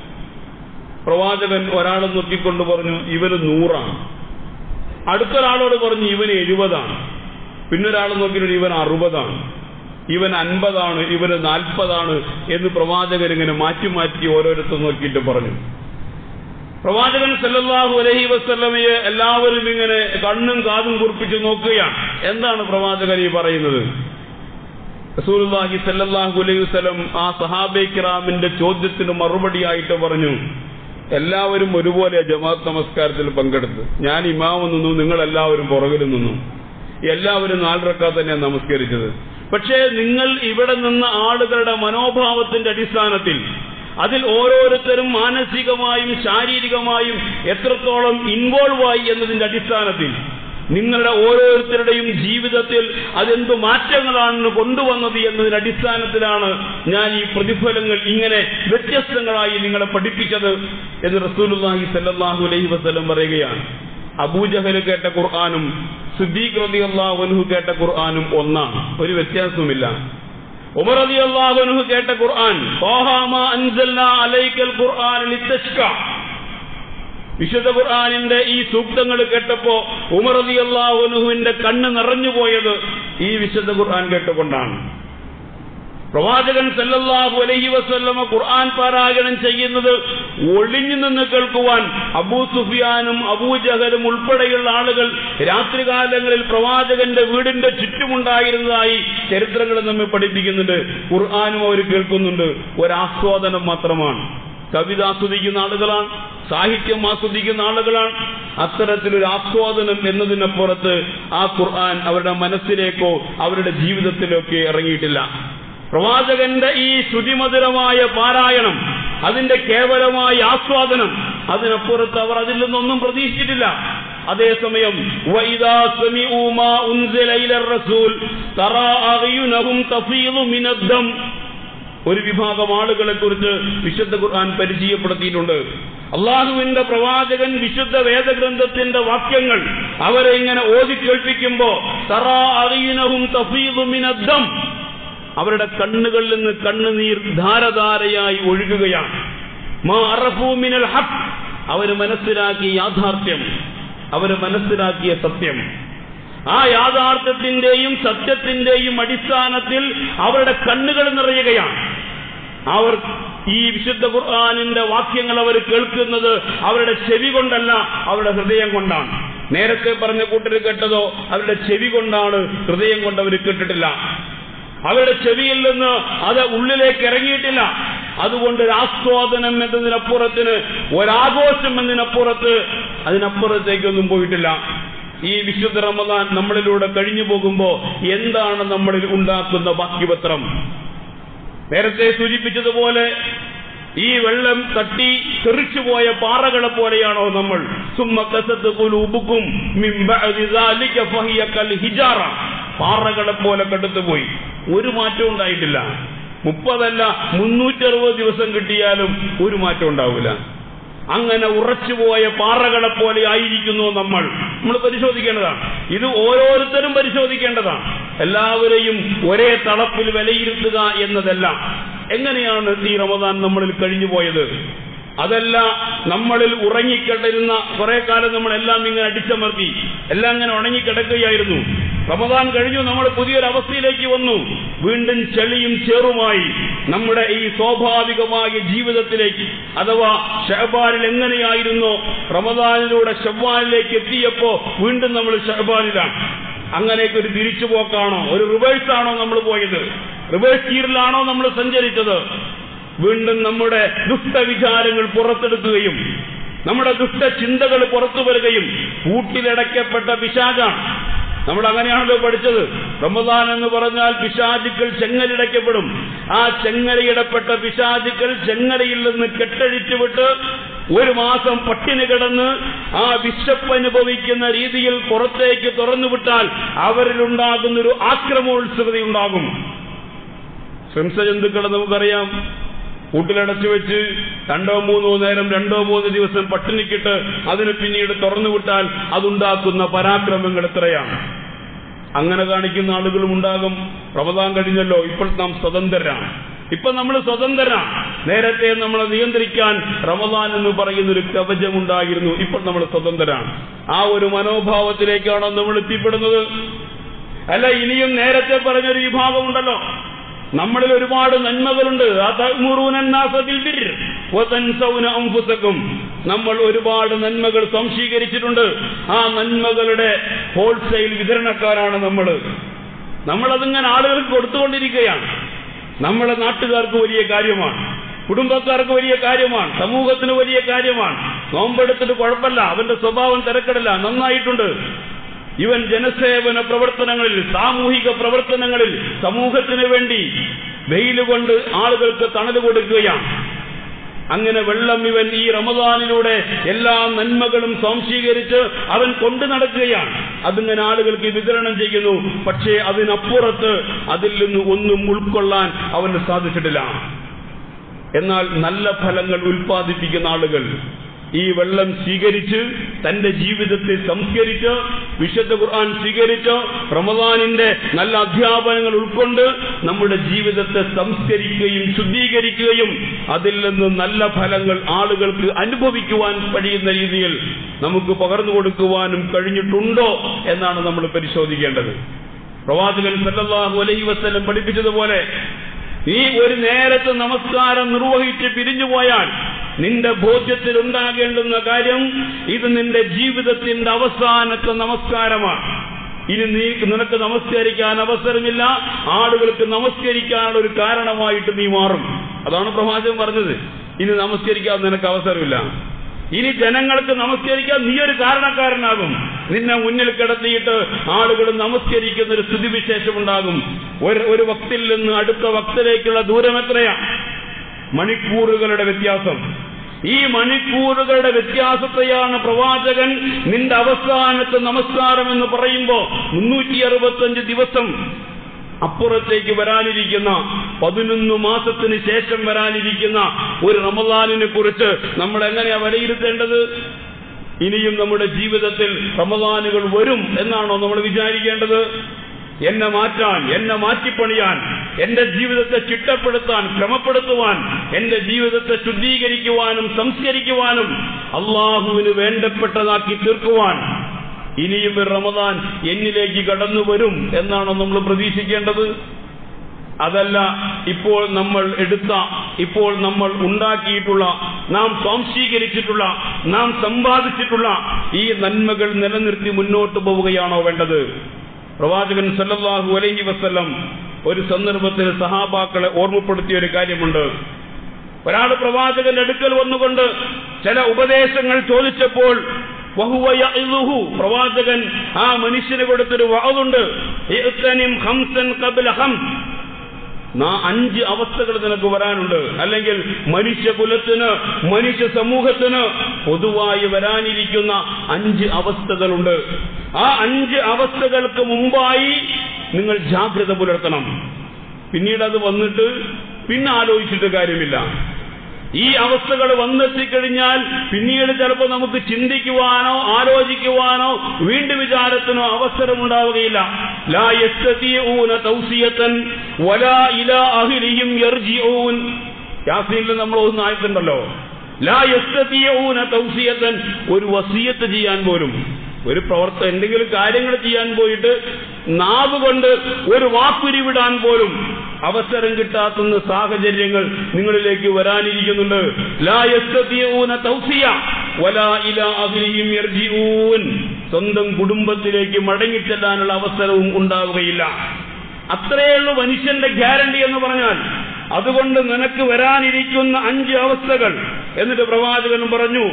പ്രവാചകൻ ഒരാളെ നോക്കിക്കൊണ്ട് പറഞ്ഞു ഇവന് നൂറാണ് അടുത്തൊരാളോട് പറഞ്ഞു ഇവന് എഴുപതാണ് പിന്നൊരാൾ നോക്കിയിട്ട് ഇവൻ അറുപതാണ് ഇവൻ അൻപതാണ് ഇവന് നാൽപ്പതാണ് എന്ന് പ്രവാചകൻ ഇങ്ങനെ മാറ്റി മാറ്റി ഓരോരുത്തർ നോക്കിയിട്ട് പറഞ്ഞു പ്രവാചകൻ സല്ലല്ലാഹു അലൈഹി വസല്ലമയെ എല്ലാവരും ഇങ്ങനെ കണ്ണും കാതും കുറിപ്പിച്ച് നോക്കുകയാണ് എന്താണ് പ്രവാചകൻ ഈ പറയുന്നത് റസൂലുള്ളാഹി സല്ലല്ലാഹു അലൈഹി വസല്ലം ആ സഹാബെ കിറാമിന്റെ ചോദ്യത്തിന് മറുപടിയായിട്ട് പറഞ്ഞു എല്ലാവരും ഒരുപോലെ ജമാഅത്ത് നമസ്കാരത്തിൽ പങ്കെടുത്തു ഞാൻ ഇമാമ് നിന്നു നിങ്ങൾ എല്ലാവരും പുറകിൽ നിന്നു എല്ലാവരും നാലരക്കാ തന്നെ നമസ്കരിച്ചത് പക്ഷേ നിങ്ങൾ ഇവിടെ നിന്ന ആളുകളുടെ മനോഭാവത്തിന്റെ അടിസ്ഥാനത്തിൽ അതിൽ ഓരോരുത്തരും മാനസികമായും ശാരീരികമായും എത്രത്തോളം ഇൻവോൾവ് ആയി എന്നതിന്റെ അടിസ്ഥാനത്തിൽ നിങ്ങളുടെ ഓരോരുത്തരുടെയും ജീവിതത്തിൽ അതെന്ത് മാറ്റങ്ങളാണ് കൊണ്ടുവന്നത് എന്നതിന്റെ അടിസ്ഥാനത്തിലാണ് ഞാൻ ഈ പ്രതിഫലങ്ങൾ ഇങ്ങനെ വ്യത്യസ്തങ്ങളായി നിങ്ങളെ പഠിപ്പിച്ചത് എന്ന് റസൂലുള്ളാഹി സല്ലല്ലാഹു അലൈഹി വസല്ലം പറയുകയാണ് അബൂജഹൽ കേട്ട ഖുർആാനും സിദ്ദീഖ് റളിയല്ലാഹു അൻഹു കേട്ട ഖുർആാനും ഒന്നാണ് ഒരു വ്യത്യാസവുമില്ല ഉമർ റളിയല്ലാഹു അൻഹു കേട്ട ഖുർആൻ "ത്വാഹാ മാ അൻസൽനാ അലൈക്കൽ ഖുർആന ലിതശ്ക വിശുദ്ധ ഖുർആാനിന്റെ ഈ സൂക്തങ്ങൾ കേട്ടപ്പോ ഉമർ റളിയല്ലാഹു അൻഹുവിന്റെ കണ്ണ് നിറഞ്ഞുപോയത് ഈ വിശുദ്ധ ഖുർആൻ കേട്ടുകൊണ്ടാണ് പ്രവാചകൻ സല്ലല്ലാഹു അലൈഹി വസല്ലമ ഖുർആൻ പാരായണം ചെയ്യുന്നത് ഒളിഞ്ഞു നിന്ന് കേൾക്കുവാൻ അബൂ സുഫിയാനും അബൂജഹലും ഉൾപ്പെടെയുള്ള ആളുകൾ രാത്രികാലങ്ങളിൽ പ്രവാചകന്റെ വീടിന്റെ ചുറ്റുമുണ്ടായിരുന്നതായി ചരിത്രങ്ങൾ നമ്മെ പഠിപ്പിക്കുന്നുണ്ട് ഖുർആാനും അവർ കേൾക്കുന്നുണ്ട് ഒരാസ്വാദനം മാത്രമാണ് കവിത ആസ്വദിക്കുന്ന ആളുകളാണ് സാഹിത്യം ആസ്വദിക്കുന്ന ആളുകളാണ് അത്തരത്തിലൊരു ആസ്വാദനം എന്നതിനപ്പുറത്ത് ആ ഖുർആൻ അവരുടെ മനസ്സിലേക്കോ അവരുടെ ജീവിതത്തിലേക്കോ ഇറങ്ങിയിട്ടില്ല പ്രവാചകന്റെ ഈ ശ്രുതിമധുരമായ പാരായണം അതിന്റെ കേവലമായ ആസ്വാദനം അതിനപ്പുറത്ത് അവർ അതിൽ നിന്നൊന്നും പ്രതീക്ഷിച്ചിട്ടില്ല അതേസമയം വൈദാ സമിഉ മാ ഉൻസില ഇലർ റസൂൽ തറാ അഗ്യുനഹും തഫീദു മിനദ്ദം ഒരു വിഭാഗം ആളുകളെ കുറിച്ച് വിശുദ്ധ ഖുർആൻ പരിചയപ്പെടുത്തിയിട്ടുണ്ട് അള്ളാഹുവിന്റെ പ്രവാചകൻ വിശുദ്ധ വേദഗ്രന്ഥത്തിന്റെ വാക്യങ്ങൾ അവരെ ഇങ്ങനെ ഓതി കേൾപ്പിക്കുമ്പോ തറാ അഗ്യുനഹും തഫീദു മിനദ്ദം അവരുടെ കണ്ണുകളിൽ നിന്ന് കണ്ണുനീർ ധാരധാരയായി ഒഴുകുകയാണ് മാ അറഫൂ മിനൽ ഹഖ് അവര് മനസ്സിലാക്കിയ യാഥാർത്ഥ്യം അവര് മനസ്സിലാക്കിയ സത്യം ആ യാഥാർത്ഥ്യത്തിന്റെയും സത്യത്തിന്റെയും അടിസ്ഥാനത്തിൽ അവരുടെ കണ്ണുകൾ നിറയുകയാണ് അവർ ഈ വിശുദ്ധ ഖുർആാനിന്റെ വാക്യങ്ങൾ അവർ കേൾക്കുന്നത് അവരുടെ ചെവി കൊണ്ടല്ല അവരുടെ ഹൃദയം കൊണ്ടാണ് നേരത്തെ പറഞ്ഞ കൂട്ടർ കേട്ടതോ അവരുടെ ചെവി കൊണ്ടാണ് ഹൃദയം കൊണ്ട് അവർ കേട്ടിട്ടില്ല അവരുടെ ചെവിയിൽ നിന്ന് അത് ഉള്ളിലേക്ക് ഇറങ്ങിയിട്ടില്ല അതുകൊണ്ട് ഒരു ആസ്വാദനം എന്നതിനപ്പുറത്തിന് ഒരാഘോഷം എന്നതിനപ്പുറത്ത് അതിനപ്പുറത്തേക്കൊന്നും പോയിട്ടില്ല ഈ വിശുദ്ധ റമദാൻ നമ്മളിലൂടെ കഴിഞ്ഞു പോകുമ്പോ എന്താണ് നമ്മളിൽ ഉണ്ടാക്കുന്ന ബാക്കിപത്രം നേരത്തെ സൂചിപ്പിച്ചതുപോലെ ഈ വെള്ളം തട്ടി തെറിച്ചുപോയ പാറകളെ പോലെയാണോ നമ്മൾ സുമ്മക്കസത്ത് കുലൂബുക്കും ഹിജാറ പാറകളെ പോലെ കടുത്തുപോയി ഒരു മാറ്റവും ഉണ്ടായിട്ടില്ല മുപ്പതല്ല മുന്നൂറ്ററുപത് ദിവസം കിട്ടിയാലും ഒരു മാറ്റം ഉണ്ടാവില്ല അങ്ങനെ ഉറച്ചുപോയ പാറകളെ പോലെ ആയിരിക്കുന്നു നമ്മൾ നമ്മൾ പരിശോധിക്കേണ്ടതാണ് ഇത് ഓരോരുത്തരും പരിശോധിക്കേണ്ടതാണ് എല്ലാവരെയും ഒരേ തളപ്പിൽ വിലയിരുത്തുക എന്നതല്ല എങ്ങനെയാണ് ഈ റമദാൻ നമ്മളിൽ കഴിഞ്ഞു പോയത് അതല്ല നമ്മളിൽ ഉറങ്ങിക്കിടരുന്ന കുറെ കാലം നമ്മളെല്ലാം ഇങ്ങനെ അടിച്ചമർത്തി എല്ലാം ഇങ്ങനെ ഉണങ്ങിക്കിടക്കുകയായിരുന്നു റമദാൻ കഴിഞ്ഞു നമ്മൾ പുതിയൊരു അവസ്ഥയിലേക്ക് വന്നു വീണ്ടും ചെളിയും ചേറുമായി നമ്മുടെ ഈ സ്വാഭാവികമായ ജീവിതത്തിലേക്ക് അഥവാ ഷഹബാനിൽ എങ്ങനെയായിരുന്നോ റമദാനിലൂടെ ഷവ്വാനിലേക്ക് എത്തിയപ്പോ വീണ്ടും നമ്മൾ ഷഹബാനിലാണ് അങ്ങനെയൊക്കെ ഒരു തിരിച്ചുപോക്കാണോ ഒരു റിവേഴ്സ് ആണോ നമ്മൾ പോയത് റിവേഴ്സ് ഗീറിലാണോ നമ്മൾ സഞ്ചരിച്ചത് വീണ്ടും നമ്മുടെ ദുഷ്ടവിചാരങ്ങൾ പുറത്തെടുക്കുകയും നമ്മുടെ ദുഷ്ടചിന്തകൾ പുറത്തു വരികയും കൂട്ടിലടയ്ക്കപ്പെട്ട പിശാചാണ് നമ്മൾ അങ്ങനെയാണല്ലോ പഠിച്ചത് റമദാൻ എന്ന് പറഞ്ഞാൽ പിശാചുക്കൾ ചെങ്ങലിടയ്ക്കപ്പെടും ആ ചെങ്ങലയിടപ്പെട്ട പിശാചുക്കൾ ചെങ്ങലയിൽ നിന്ന് കെട്ടഴിച്ചു വിട്ട് ഒരു മാസം പട്ടിണി കിടന്ന് ആ വിശപ്പ് അനുഭവിക്കുന്ന രീതിയിൽ പുറത്തേക്ക് തുറന്നുവിട്ടാൽ അവരിലുണ്ടാകുന്നൊരു ആക്രമോത്സുകതയുണ്ടാകും ഹിംസജന്തുക്കളെ നമുക്കറിയാം കൂട്ടിലടച്ചു വെച്ച് രണ്ടോ മൂന്നോ നേരം രണ്ടോ മൂന്നോ ദിവസം പട്ടിണിക്കിട്ട് അതിന് പിന്നീട് തുറന്നുവിട്ടാൽ അതുണ്ടാക്കുന്ന പരാക്രമങ്ങൾ എത്രയാണ് അങ്ങനെ കാണിക്കുന്ന ആളുകളും ഉണ്ടാകും റമദാൻ കഴിഞ്ഞല്ലോ ഇപ്പോൾ നാം സ്വതന്ത്രരാണ് ഇപ്പൊ നമ്മൾ സ്വതന്ത്രരാണ് നേരത്തെ നമ്മളെ നിയന്ത്രിക്കാൻ റമദാൻ എന്ന് പറയുന്ന ഒരു കവചമുണ്ടായിരുന്നു ഇപ്പോൾ നമ്മൾ സ്വതന്ത്രരാണ് ആ ഒരു മനോഭാവത്തിലേക്കാണോ നമ്മൾ എത്തിപ്പെടുന്നത് അല്ല ഇനിയും നേരത്തെ പറഞ്ഞൊരു വിഭാഗമുണ്ടല്ലോ നമ്മളിൽ ഒരുപാട് നന്മകളുണ്ട് അംഫുസക്കും നമ്മൾ ഒരുപാട് നന്മകൾ സംശീകരിച്ചിട്ടുണ്ട് ആ നന്മകളുടെ ഹോൾസെയിൽ വിതരണക്കാരാണ് നമ്മൾ നമ്മളതിങ്ങനെ ആളുകൾക്ക് കൊടുത്തുകൊണ്ടിരിക്കുകയാണ് നമ്മളെ നാട്ടുകാർക്ക് വലിയ കാര്യമാണ് കുടുംബക്കാർക്ക് വലിയ കാര്യമാണ് സമൂഹത്തിന് വലിയ കാര്യമാണ് നോമ്പെടുത്തിട്ട് കുഴപ്പമില്ല അവന്റെ സ്വഭാവം തിരക്കടില്ല നന്നായിട്ടുണ്ട് ഇവൻ ജനസേവന പ്രവർത്തനങ്ങളിൽ സാമൂഹിക പ്രവർത്തനങ്ങളിൽ സമൂഹത്തിന് വേണ്ടി വെയിൽ കൊണ്ട് ആളുകൾക്ക് തണൽ കൊടുക്കുകയാണ് അങ്ങനെ വെള്ളം ഇവൻ ഈ റമദാനിലൂടെ എല്ലാ നന്മകളും സ്വാംശീകരിച്ച് അവൻ കൊണ്ടു നടക്കുകയാണ് അതിങ്ങനെ ആളുകൾക്ക് വിതരണം ചെയ്യുന്നു പക്ഷേ അതിനപ്പുറത്ത് അതിൽ നിന്ന് ഒന്നും ഉൾക്കൊള്ളാൻ അവന് സാധിച്ചിട്ടില്ല എന്നാൽ നല്ല ഫലങ്ങൾ ഉൽപ്പാദിപ്പിക്കുന്ന ആളുകൾ ഈ വെള്ളം സ്വീകരിച്ച് തന്റെ ജീവിതത്തെ സംസ്കരിച്ച് വിശുദ്ധ ഖുർആൻ സ്വീകരിച്ച് റമദാനിന്റെ നല്ല അധ്യാപനങ്ങൾ ഉൾക്കൊണ്ട് നമ്മുടെ ജീവിതത്തെ സംസ്കരിക്കുകയും ശുദ്ധീകരിക്കുകയും അതിൽ നിന്ന് നല്ല ഫലങ്ങൾ ആളുകൾക്ക് അനുഭവിക്കുവാൻ കഴിയുന്ന രീതിയിൽ നമുക്ക് പകർന്നു കൊടുക്കുവാനും കഴിഞ്ഞിട്ടുണ്ടോ എന്നാണ് നമ്മൾ പരിശോധിക്കേണ്ടത് പ്രവാചകൻ സല്ലല്ലാഹു അലൈഹി വസല്ലം പഠിപ്പിച്ചതുപോലെ നീ ഒരു നേരത്തെ നമസ്കാരം നിർവഹിച്ച് പിരിഞ്ഞുപോയാൽ നിന്റെ ബോധ്യത്തിൽ ഉണ്ടാകേണ്ടുന്ന കാര്യം ഇത് നിന്റെ ജീവിതത്തിന്റെ അവസാനത്തെ നമസ്കാരമാണ് ഇനി നീ നിനക്ക് നമസ്കരിക്കാൻ അവസരമില്ല ആളുകൾക്ക് നമസ്കരിക്കാനുള്ള ഒരു കാരണമായിട്ട് നീ മാറും അതാണ് പ്രവാചകൻ പറഞ്ഞത് ഇനി നമസ്കരിക്കാൻ നിനക്ക് അവസരമില്ല ഇനി ജനങ്ങൾക്ക് നമസ്കരിക്കാൻ നീ ഒരു കാരണക്കാരനാകും നിന്നെ മുന്നിൽ കിടത്തിയിട്ട് ആളുകൾ നമസ്കരിക്കുന്ന ഒരു സ്ഥിതിവിശേഷം ഉണ്ടാകും ഒരു ഒരു വക്തിൽ നിന്ന് അടുത്ത വക്തിലേക്കുള്ള ദൂരം എത്രയാണ് മണിക്കൂറുകളുടെ വ്യത്യാസം ഈ മണിക്കൂറുകളുടെ വ്യത്യാസത്തെയാണ് പ്രവാചകൻ നിന്റെ അവസാനത്തെ നമസ്കാരം എന്ന് പറയുമ്പോ മുന്നൂറ്റി അറുപത്തഞ്ച് ദിവസം അപ്പുറത്തേക്ക് വരാനിരിക്കുന്ന പതിനൊന്ന് മാസത്തിന് ശേഷം വരാനിരിക്കുന്ന ഒരു റമദാനിനെ കുറിച്ച് നമ്മൾ എങ്ങനെയാ വിലയിരുത്തേണ്ടത് ഇനിയും നമ്മുടെ ജീവിതത്തിൽ റമദാനുകൾ വരും എന്നാണോ നമ്മൾ വിചാരിക്കേണ്ടത് എന്നെ മാറ്റാൻ എന്നെ മാറ്റിപ്പണിയാൻ എന്റെ ജീവിതത്തെ ചിട്ടപ്പെടുത്താൻ ക്രമപ്പെടുത്തുവാൻ എന്റെ ജീവിതത്തെ ശുദ്ധീകരിക്കുവാനും സംസ്കരിക്കുവാനും അള്ളാഹുവിന് വേണ്ടപ്പെട്ടതാക്കി തീർക്കുവാൻ ഇനിയും ഒരു റമദാൻ എന്നിലേക്ക് കടന്നു വരും എന്നാണോ നമ്മൾ പ്രതീക്ഷിക്കേണ്ടത് അതല്ല ഇപ്പോൾ നമ്മൾ എടുത്ത ഇപ്പോൾ നമ്മൾ ഉണ്ടാക്കിയിട്ടുള്ള നാം സ്വാംശീകരിച്ചിട്ടുള്ള നാം സമ്പാദിച്ചിട്ടുള്ള ഈ നന്മകൾ നിലനിർത്തി മുന്നോട്ട് പോവുകയാണോ വേണ്ടത് പ്രവാചകൻ സല്ലല്ലാഹു അലൈഹി വസല്ലം ഒരു സന്ദർഭത്തിൽ സഹാബാക്കളെ ഓർമ്മപ്പെടുത്തിയ ഒരു കാര്യമുണ്ട് ഒരാൾ പ്രവാചകന്റെ അടുക്കൽ വന്നുകൊണ്ട് ചില ഉപദേശങ്ങൾ ചോദിച്ചപ്പോൾ വഹുവ യഅ്ലുഹു പ്രവാചകൻ ആ മനുഷ്യന് കൊടുത്തൊരു വഅദുണ്ട് ഇഅ്തനിം ഖംസൻ ഖബ്ല ഖംസ് നാ അഞ്ച് അവസ്ഥകൾ നിനക്ക് വരാനുണ്ട് അല്ലെങ്കിൽ മനുഷ്യകുലത്തിന് മനുഷ്യ സമൂഹത്തിന് പൊതുവായി വരാനിരിക്കുന്ന അഞ്ച് അവസ്ഥകളുണ്ട് ആ അഞ്ച് അവസ്ഥകൾക്ക് മുമ്പായി നിങ്ങൾ ജാഗ്രത പുലർത്തണം പിന്നീട് അത് വന്നിട്ട് പിന്നെ ആലോചിച്ചിട്ട് കാര്യമില്ല ഈ അവസ്ഥകൾ വന്നെത്തിക്കഴിഞ്ഞാൽ പിന്നീട് ചിലപ്പോൾ നമുക്ക് ചിന്തിക്കുവാനോ ആലോചിക്കുവാനോ വീണ്ടും വിചാരത്തിനോ അവസരമുണ്ടാവുകയില്ല ലാ യസ്തതിഊന തൗസിയത്തൻ വലാ ഇലാ അഹ്ലിഹിം യർജിഊൻ യാസീനിൽ നമ്മൾ ഒന്ന് ആയിട്ടുണ്ടല്ലോ ലാ യസ്തതിഊന തൗസിയത്തൻ ഒരു വസിയത്ത് ചെയ്യാൻ പോലും ഒരു പ്രവർത്ത എന്തെങ്കിലും കാര്യങ്ങൾ ചെയ്യാൻ പോയിട്ട് നാവ് കൊണ്ട് ഒരു വാക്കുരിവിടാൻ പോലും അവസരം കിട്ടാത്തുന്ന സാഹചര്യങ്ങൾ നിങ്ങളിലേക്ക് വരാനിരിക്കുന്നുണ്ട് ലാ യസ്തതിഊന തൗസിയ വലാ ഇലാ അഹ്ലിഹിം യർജിഊൻ സ്വന്തം കുടുംബത്തിലേക്ക് മടങ്ങിച്ചെല്ലാനുള്ള അവസരവും ഉണ്ടാവുകയില്ല അത്രയുള്ളൂ മനുഷ്യന്റെ ഗ്യാരണ്ടി എന്ന് പറഞ്ഞാൽ അതുകൊണ്ട് നിനക്ക് വരാനിരിക്കുന്ന അഞ്ച് അവസ്ഥകൾ എന്നിട്ട് പ്രവാചകൻ പറഞ്ഞു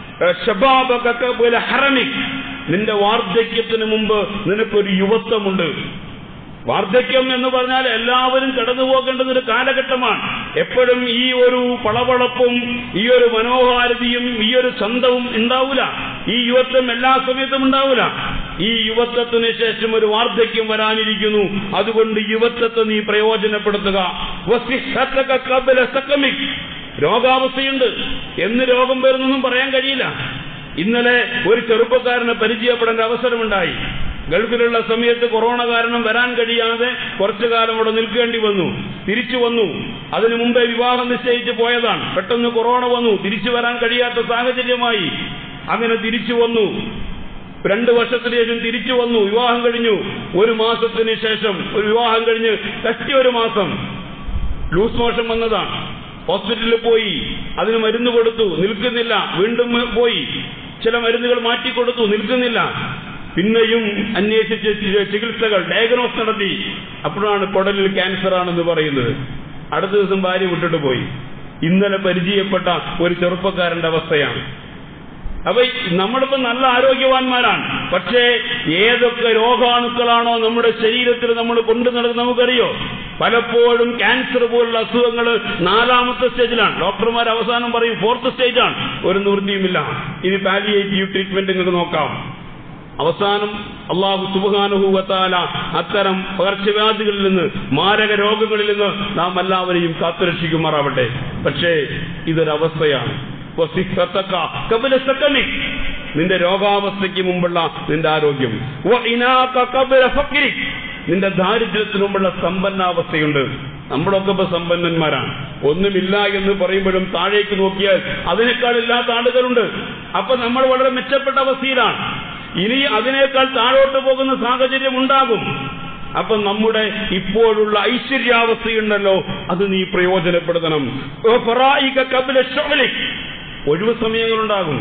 ഷബാബക ഖബല ഹറമിക് നിന്റെ വാർദ്ധക്യത്തിന് മുമ്പ് നിനക്കൊരു യുവത്വമുണ്ട് വാർദ്ധക്യം എന്ന് പറഞ്ഞാൽ എല്ലാവരും കടന്നു പോകേണ്ടുന്ന ഒരു കാലഘട്ടമാണ് എപ്പോഴും ഈ ഒരു പളവളപ്പും ഈ ഒരു മനോഹാരിതയും ഈ ഒരു ചന്തവും ഉണ്ടാവൂല ഈ യുവത്വം എല്ലാ സമയത്തും ഉണ്ടാവൂല ഈ യുവത്വത്തിന് ശേഷം ഒരു വാർദ്ധക്യം വരാനിരിക്കുന്നു അതുകൊണ്ട് യുവത്വത്തെ നീ പ്രയോജനപ്പെടുത്തുക വസിഹ്ഹതക ഖബല സഖമിക്. രോഗാവസ്ഥയുണ്ട് എന്ന് രോഗം വരുന്നൊന്നും പറയാൻ കഴിയില്ല ഇന്നലെ ഒരു ചെറുപ്പക്കാരനെ പരിചയപ്പെടേണ്ട അവസരമുണ്ടായി ഗൾഫിലുള്ള സമയത്ത് കൊറോണ കാരണം വരാൻ കഴിയാതെ കുറച്ചു കാലം അവിടെ നിൽക്കേണ്ടി വന്നു തിരിച്ചു വന്നു അതിനു മുമ്പേ വിവാഹം നിശ്ചയിച്ച് പോയതാണ് പെട്ടെന്ന് കൊറോണ വന്നു തിരിച്ചു വരാൻ കഴിയാത്ത സാഹചര്യമായി അങ്ങനെ തിരിച്ചു വന്നു രണ്ടു വർഷത്തിന് ശേഷം തിരിച്ചു വന്നു വിവാഹം കഴിഞ്ഞു ഒരു മാസത്തിന് ശേഷം ഒരു വിവാഹം കഴിഞ്ഞ് കഷ്ടി ഒരു മാസം ലൂസ് മോഷൻ വന്നതാണ് ഹോസ്പിറ്റലിൽ പോയി അതിന് മരുന്ന് കൊടുത്തു നിൽക്കുന്നില്ല വീണ്ടും പോയി ചില മരുന്നുകൾ മാറ്റിക്കൊടുത്തു നിൽക്കുന്നില്ല പിന്നെയും അന്വേഷിച്ച് ചി- ചികിത്സകൾ ഡയഗ്നോസ് നടത്തി അപ്പോഴാണ് കുടലിൽ ക്യാൻസർ ആണെന്ന് പറയുന്നത് അടുത്ത ദിവസം ഭാര്യ വിട്ടിട്ട് പോയി ഇന്നലെ പരിചയപ്പെട്ട ഒരു ചെറുപ്പക്കാരന്റെ അവസ്ഥയാണ് അപ്പൊ ഈ നമ്മളിപ്പോ നല്ല ആരോഗ്യവാന്മാരാണ് പക്ഷേ ഏതൊക്കെ രോഗാണുക്കളാണോ നമ്മുടെ ശരീരത്തിൽ നമ്മൾ കൊണ്ടു നടക്കുന്നത് നമുക്കറിയോ പലപ്പോഴും ക്യാൻസർ പോലുള്ള അസുഖങ്ങൾ നാലാമത്തെ സ്റ്റേജിലാണ് ഡോക്ടർമാർ അവസാനം പറയും ഫോർത്ത് സ്റ്റേജാണ് ഒരു നിവൃത്തിയുമില്ല ഇനി പാലിയേറ്റീവ് ട്രീറ്റ്മെന്റ് നിങ്ങൾക്ക് നോക്കാം അവസാനം അള്ളാഹു സുബാനുഭൂവത്താല അത്തരം പകർച്ചവ്യാധികളിൽ നിന്ന് മാരക രോഗങ്ങളിൽ നിന്ന് നാം എല്ലാവരെയും കാത്തുരക്ഷിക്കുമാറാവട്ടെ പക്ഷേ ഇതൊരവസ്ഥയാണ് വസിഹ്ഹതക ഖബല സഖമിക്. നിന്റെ രോഗാവസ്ഥയ്ക്ക് മുമ്പുള്ള നിന്റെ ആരോഗ്യം വഇനാക ഖബല ഫഖ്രിക്. നിന്റെ ദാരിദ്ര്യത്തിന് മുമ്പുള്ള സമ്പന്നാവസ്ഥയുണ്ട് നമ്മളൊക്കെ ഇപ്പൊ സമ്പന്നന്മാരാണ് ഒന്നുമില്ല എന്ന് പറയുമ്പോഴും താഴേക്ക് നോക്കിയാൽ അതിനേക്കാൾ ഇല്ലാത്ത ആളുകളുണ്ട് അപ്പൊ നമ്മൾ വളരെ മെച്ചപ്പെട്ട അവസ്ഥയിലാണ് ഇനി അതിനേക്കാൾ താഴോട്ട് പോകുന്ന സാഹചര്യം ഉണ്ടാകും അപ്പൊ നമ്മുടെ ഇപ്പോഴുള്ള ഐശ്വര്യാവസ്ഥയുണ്ടല്ലോ അത് നീ പ്രയോജനപ്പെടുത്തണം ഓ ഫറായിക ഖബല ശുഗ്ലിക്. ഒഴിവ് സമയങ്ങളുണ്ടാകും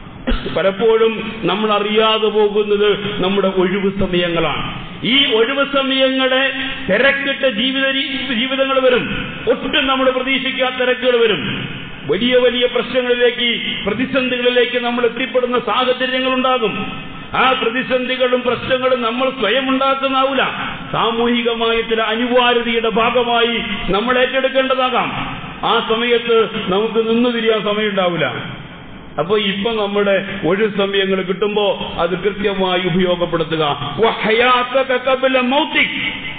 പലപ്പോഴും നമ്മൾ അറിയാതെ പോകുന്നത് നമ്മുടെ ഒഴിവ് സമയങ്ങളാണ് ഈ ഒഴിവ് സമയങ്ങളെ തിരക്കിട്ട ജീവിത രീ- ജീവിതങ്ങൾ വരും ഒട്ടും നമ്മൾ പ്രതീക്ഷിക്കാത്ത തിരക്കുകൾ വരും വലിയ വലിയ പ്രശ്നങ്ങളിലേക്ക് പ്രതിസന്ധികളിലേക്ക് നമ്മൾ എത്തിപ്പെടുന്ന സാഹചര്യങ്ങൾ ഉണ്ടാകും ആ പ്രതിസന്ധികളും പ്രശ്നങ്ങളും നമ്മൾ സ്വയം ഉണ്ടാക്കുന്നാവൂല സാമൂഹികമായ ചില അനിവാര്യതയുടെ ഭാഗമായി നമ്മൾ ഏറ്റെടുക്കേണ്ടതാകാം ആ സമയത്ത് നമുക്ക് നിന്നു തിരിയാൻ സമയം ഉണ്ടാവില്ല അപ്പൊ ഇപ്പൊ നമ്മുടെ ഒഴിവ് സമയങ്ങൾ കിട്ടുമ്പോ അത് കൃത്യമായി ഉപയോഗപ്പെടുത്തുക വഹയാത്തക ഖബല മൗതിക്.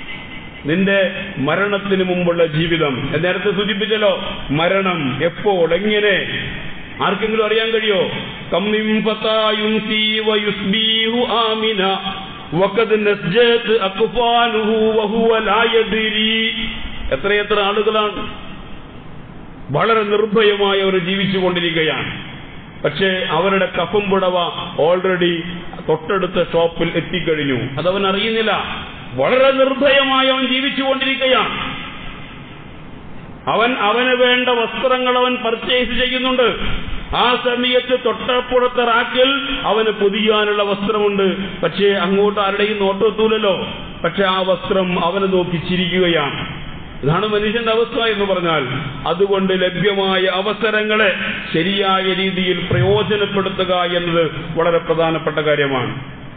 നിന്റെ മരണത്തിന് മുമ്പുള്ള ജീവിതം ഞാൻ നേരത്തെ സൂചിപ്പിച്ചല്ലോ മരണം എപ്പോൾ എങ്ങനെ ആർക്കെങ്കിലും അറിയാൻ കഴിയോ കമ്മിം ഫതായുംസി വയുസ്ബീഹു ആമിന വഖദ് നസ്ജത് അക്ഫാനുഹു വഹുവ ലാ യദ്രി എത്രയെത്ര ആളുകളാണ് വളരെ നിർഭയമായി അവർ ജീവിച്ചുകൊണ്ടിരിക്കുകയാണ് പക്ഷേ അവരുടെ കഫം പുടവ ഓൾറെഡി തൊട്ടടുത്ത ഷോപ്പിൽ എത്തിക്കഴിഞ്ഞു അതവൻ അറിയുന്നില്ല വളരെ നിർഭയമായി അവൻ ജീവിച്ചുകൊണ്ടിരിക്കുകയാണ് അവൻ അവന് വേണ്ട വസ്ത്രങ്ങൾ അവൻ പർച്ചേസ് ചെയ്യുന്നുണ്ട് ആ സമയത്ത് തൊട്ടപ്പുറത്തെ റാക്കിൽ അവന് പൊതിയാനുള്ള വസ്ത്രമുണ്ട് പക്ഷേ അങ്ങോട്ട് ആരുടെയും നോട്ടെത്തൂലല്ലോ പക്ഷെ ആ വസ്ത്രം അവനെ നോക്കി ചിരിക്കുകയാണ് ഇതാണ് മനുഷ്യന്റെ അവസ്ഥ എന്ന് പറഞ്ഞാൽ അതുകൊണ്ട് ലഭ്യമായ അവസരങ്ങളെ ശരിയായ രീതിയിൽ പ്രയോജനപ്പെടുത്തുക എന്നത് വളരെ പ്രധാനപ്പെട്ട കാര്യമാണ്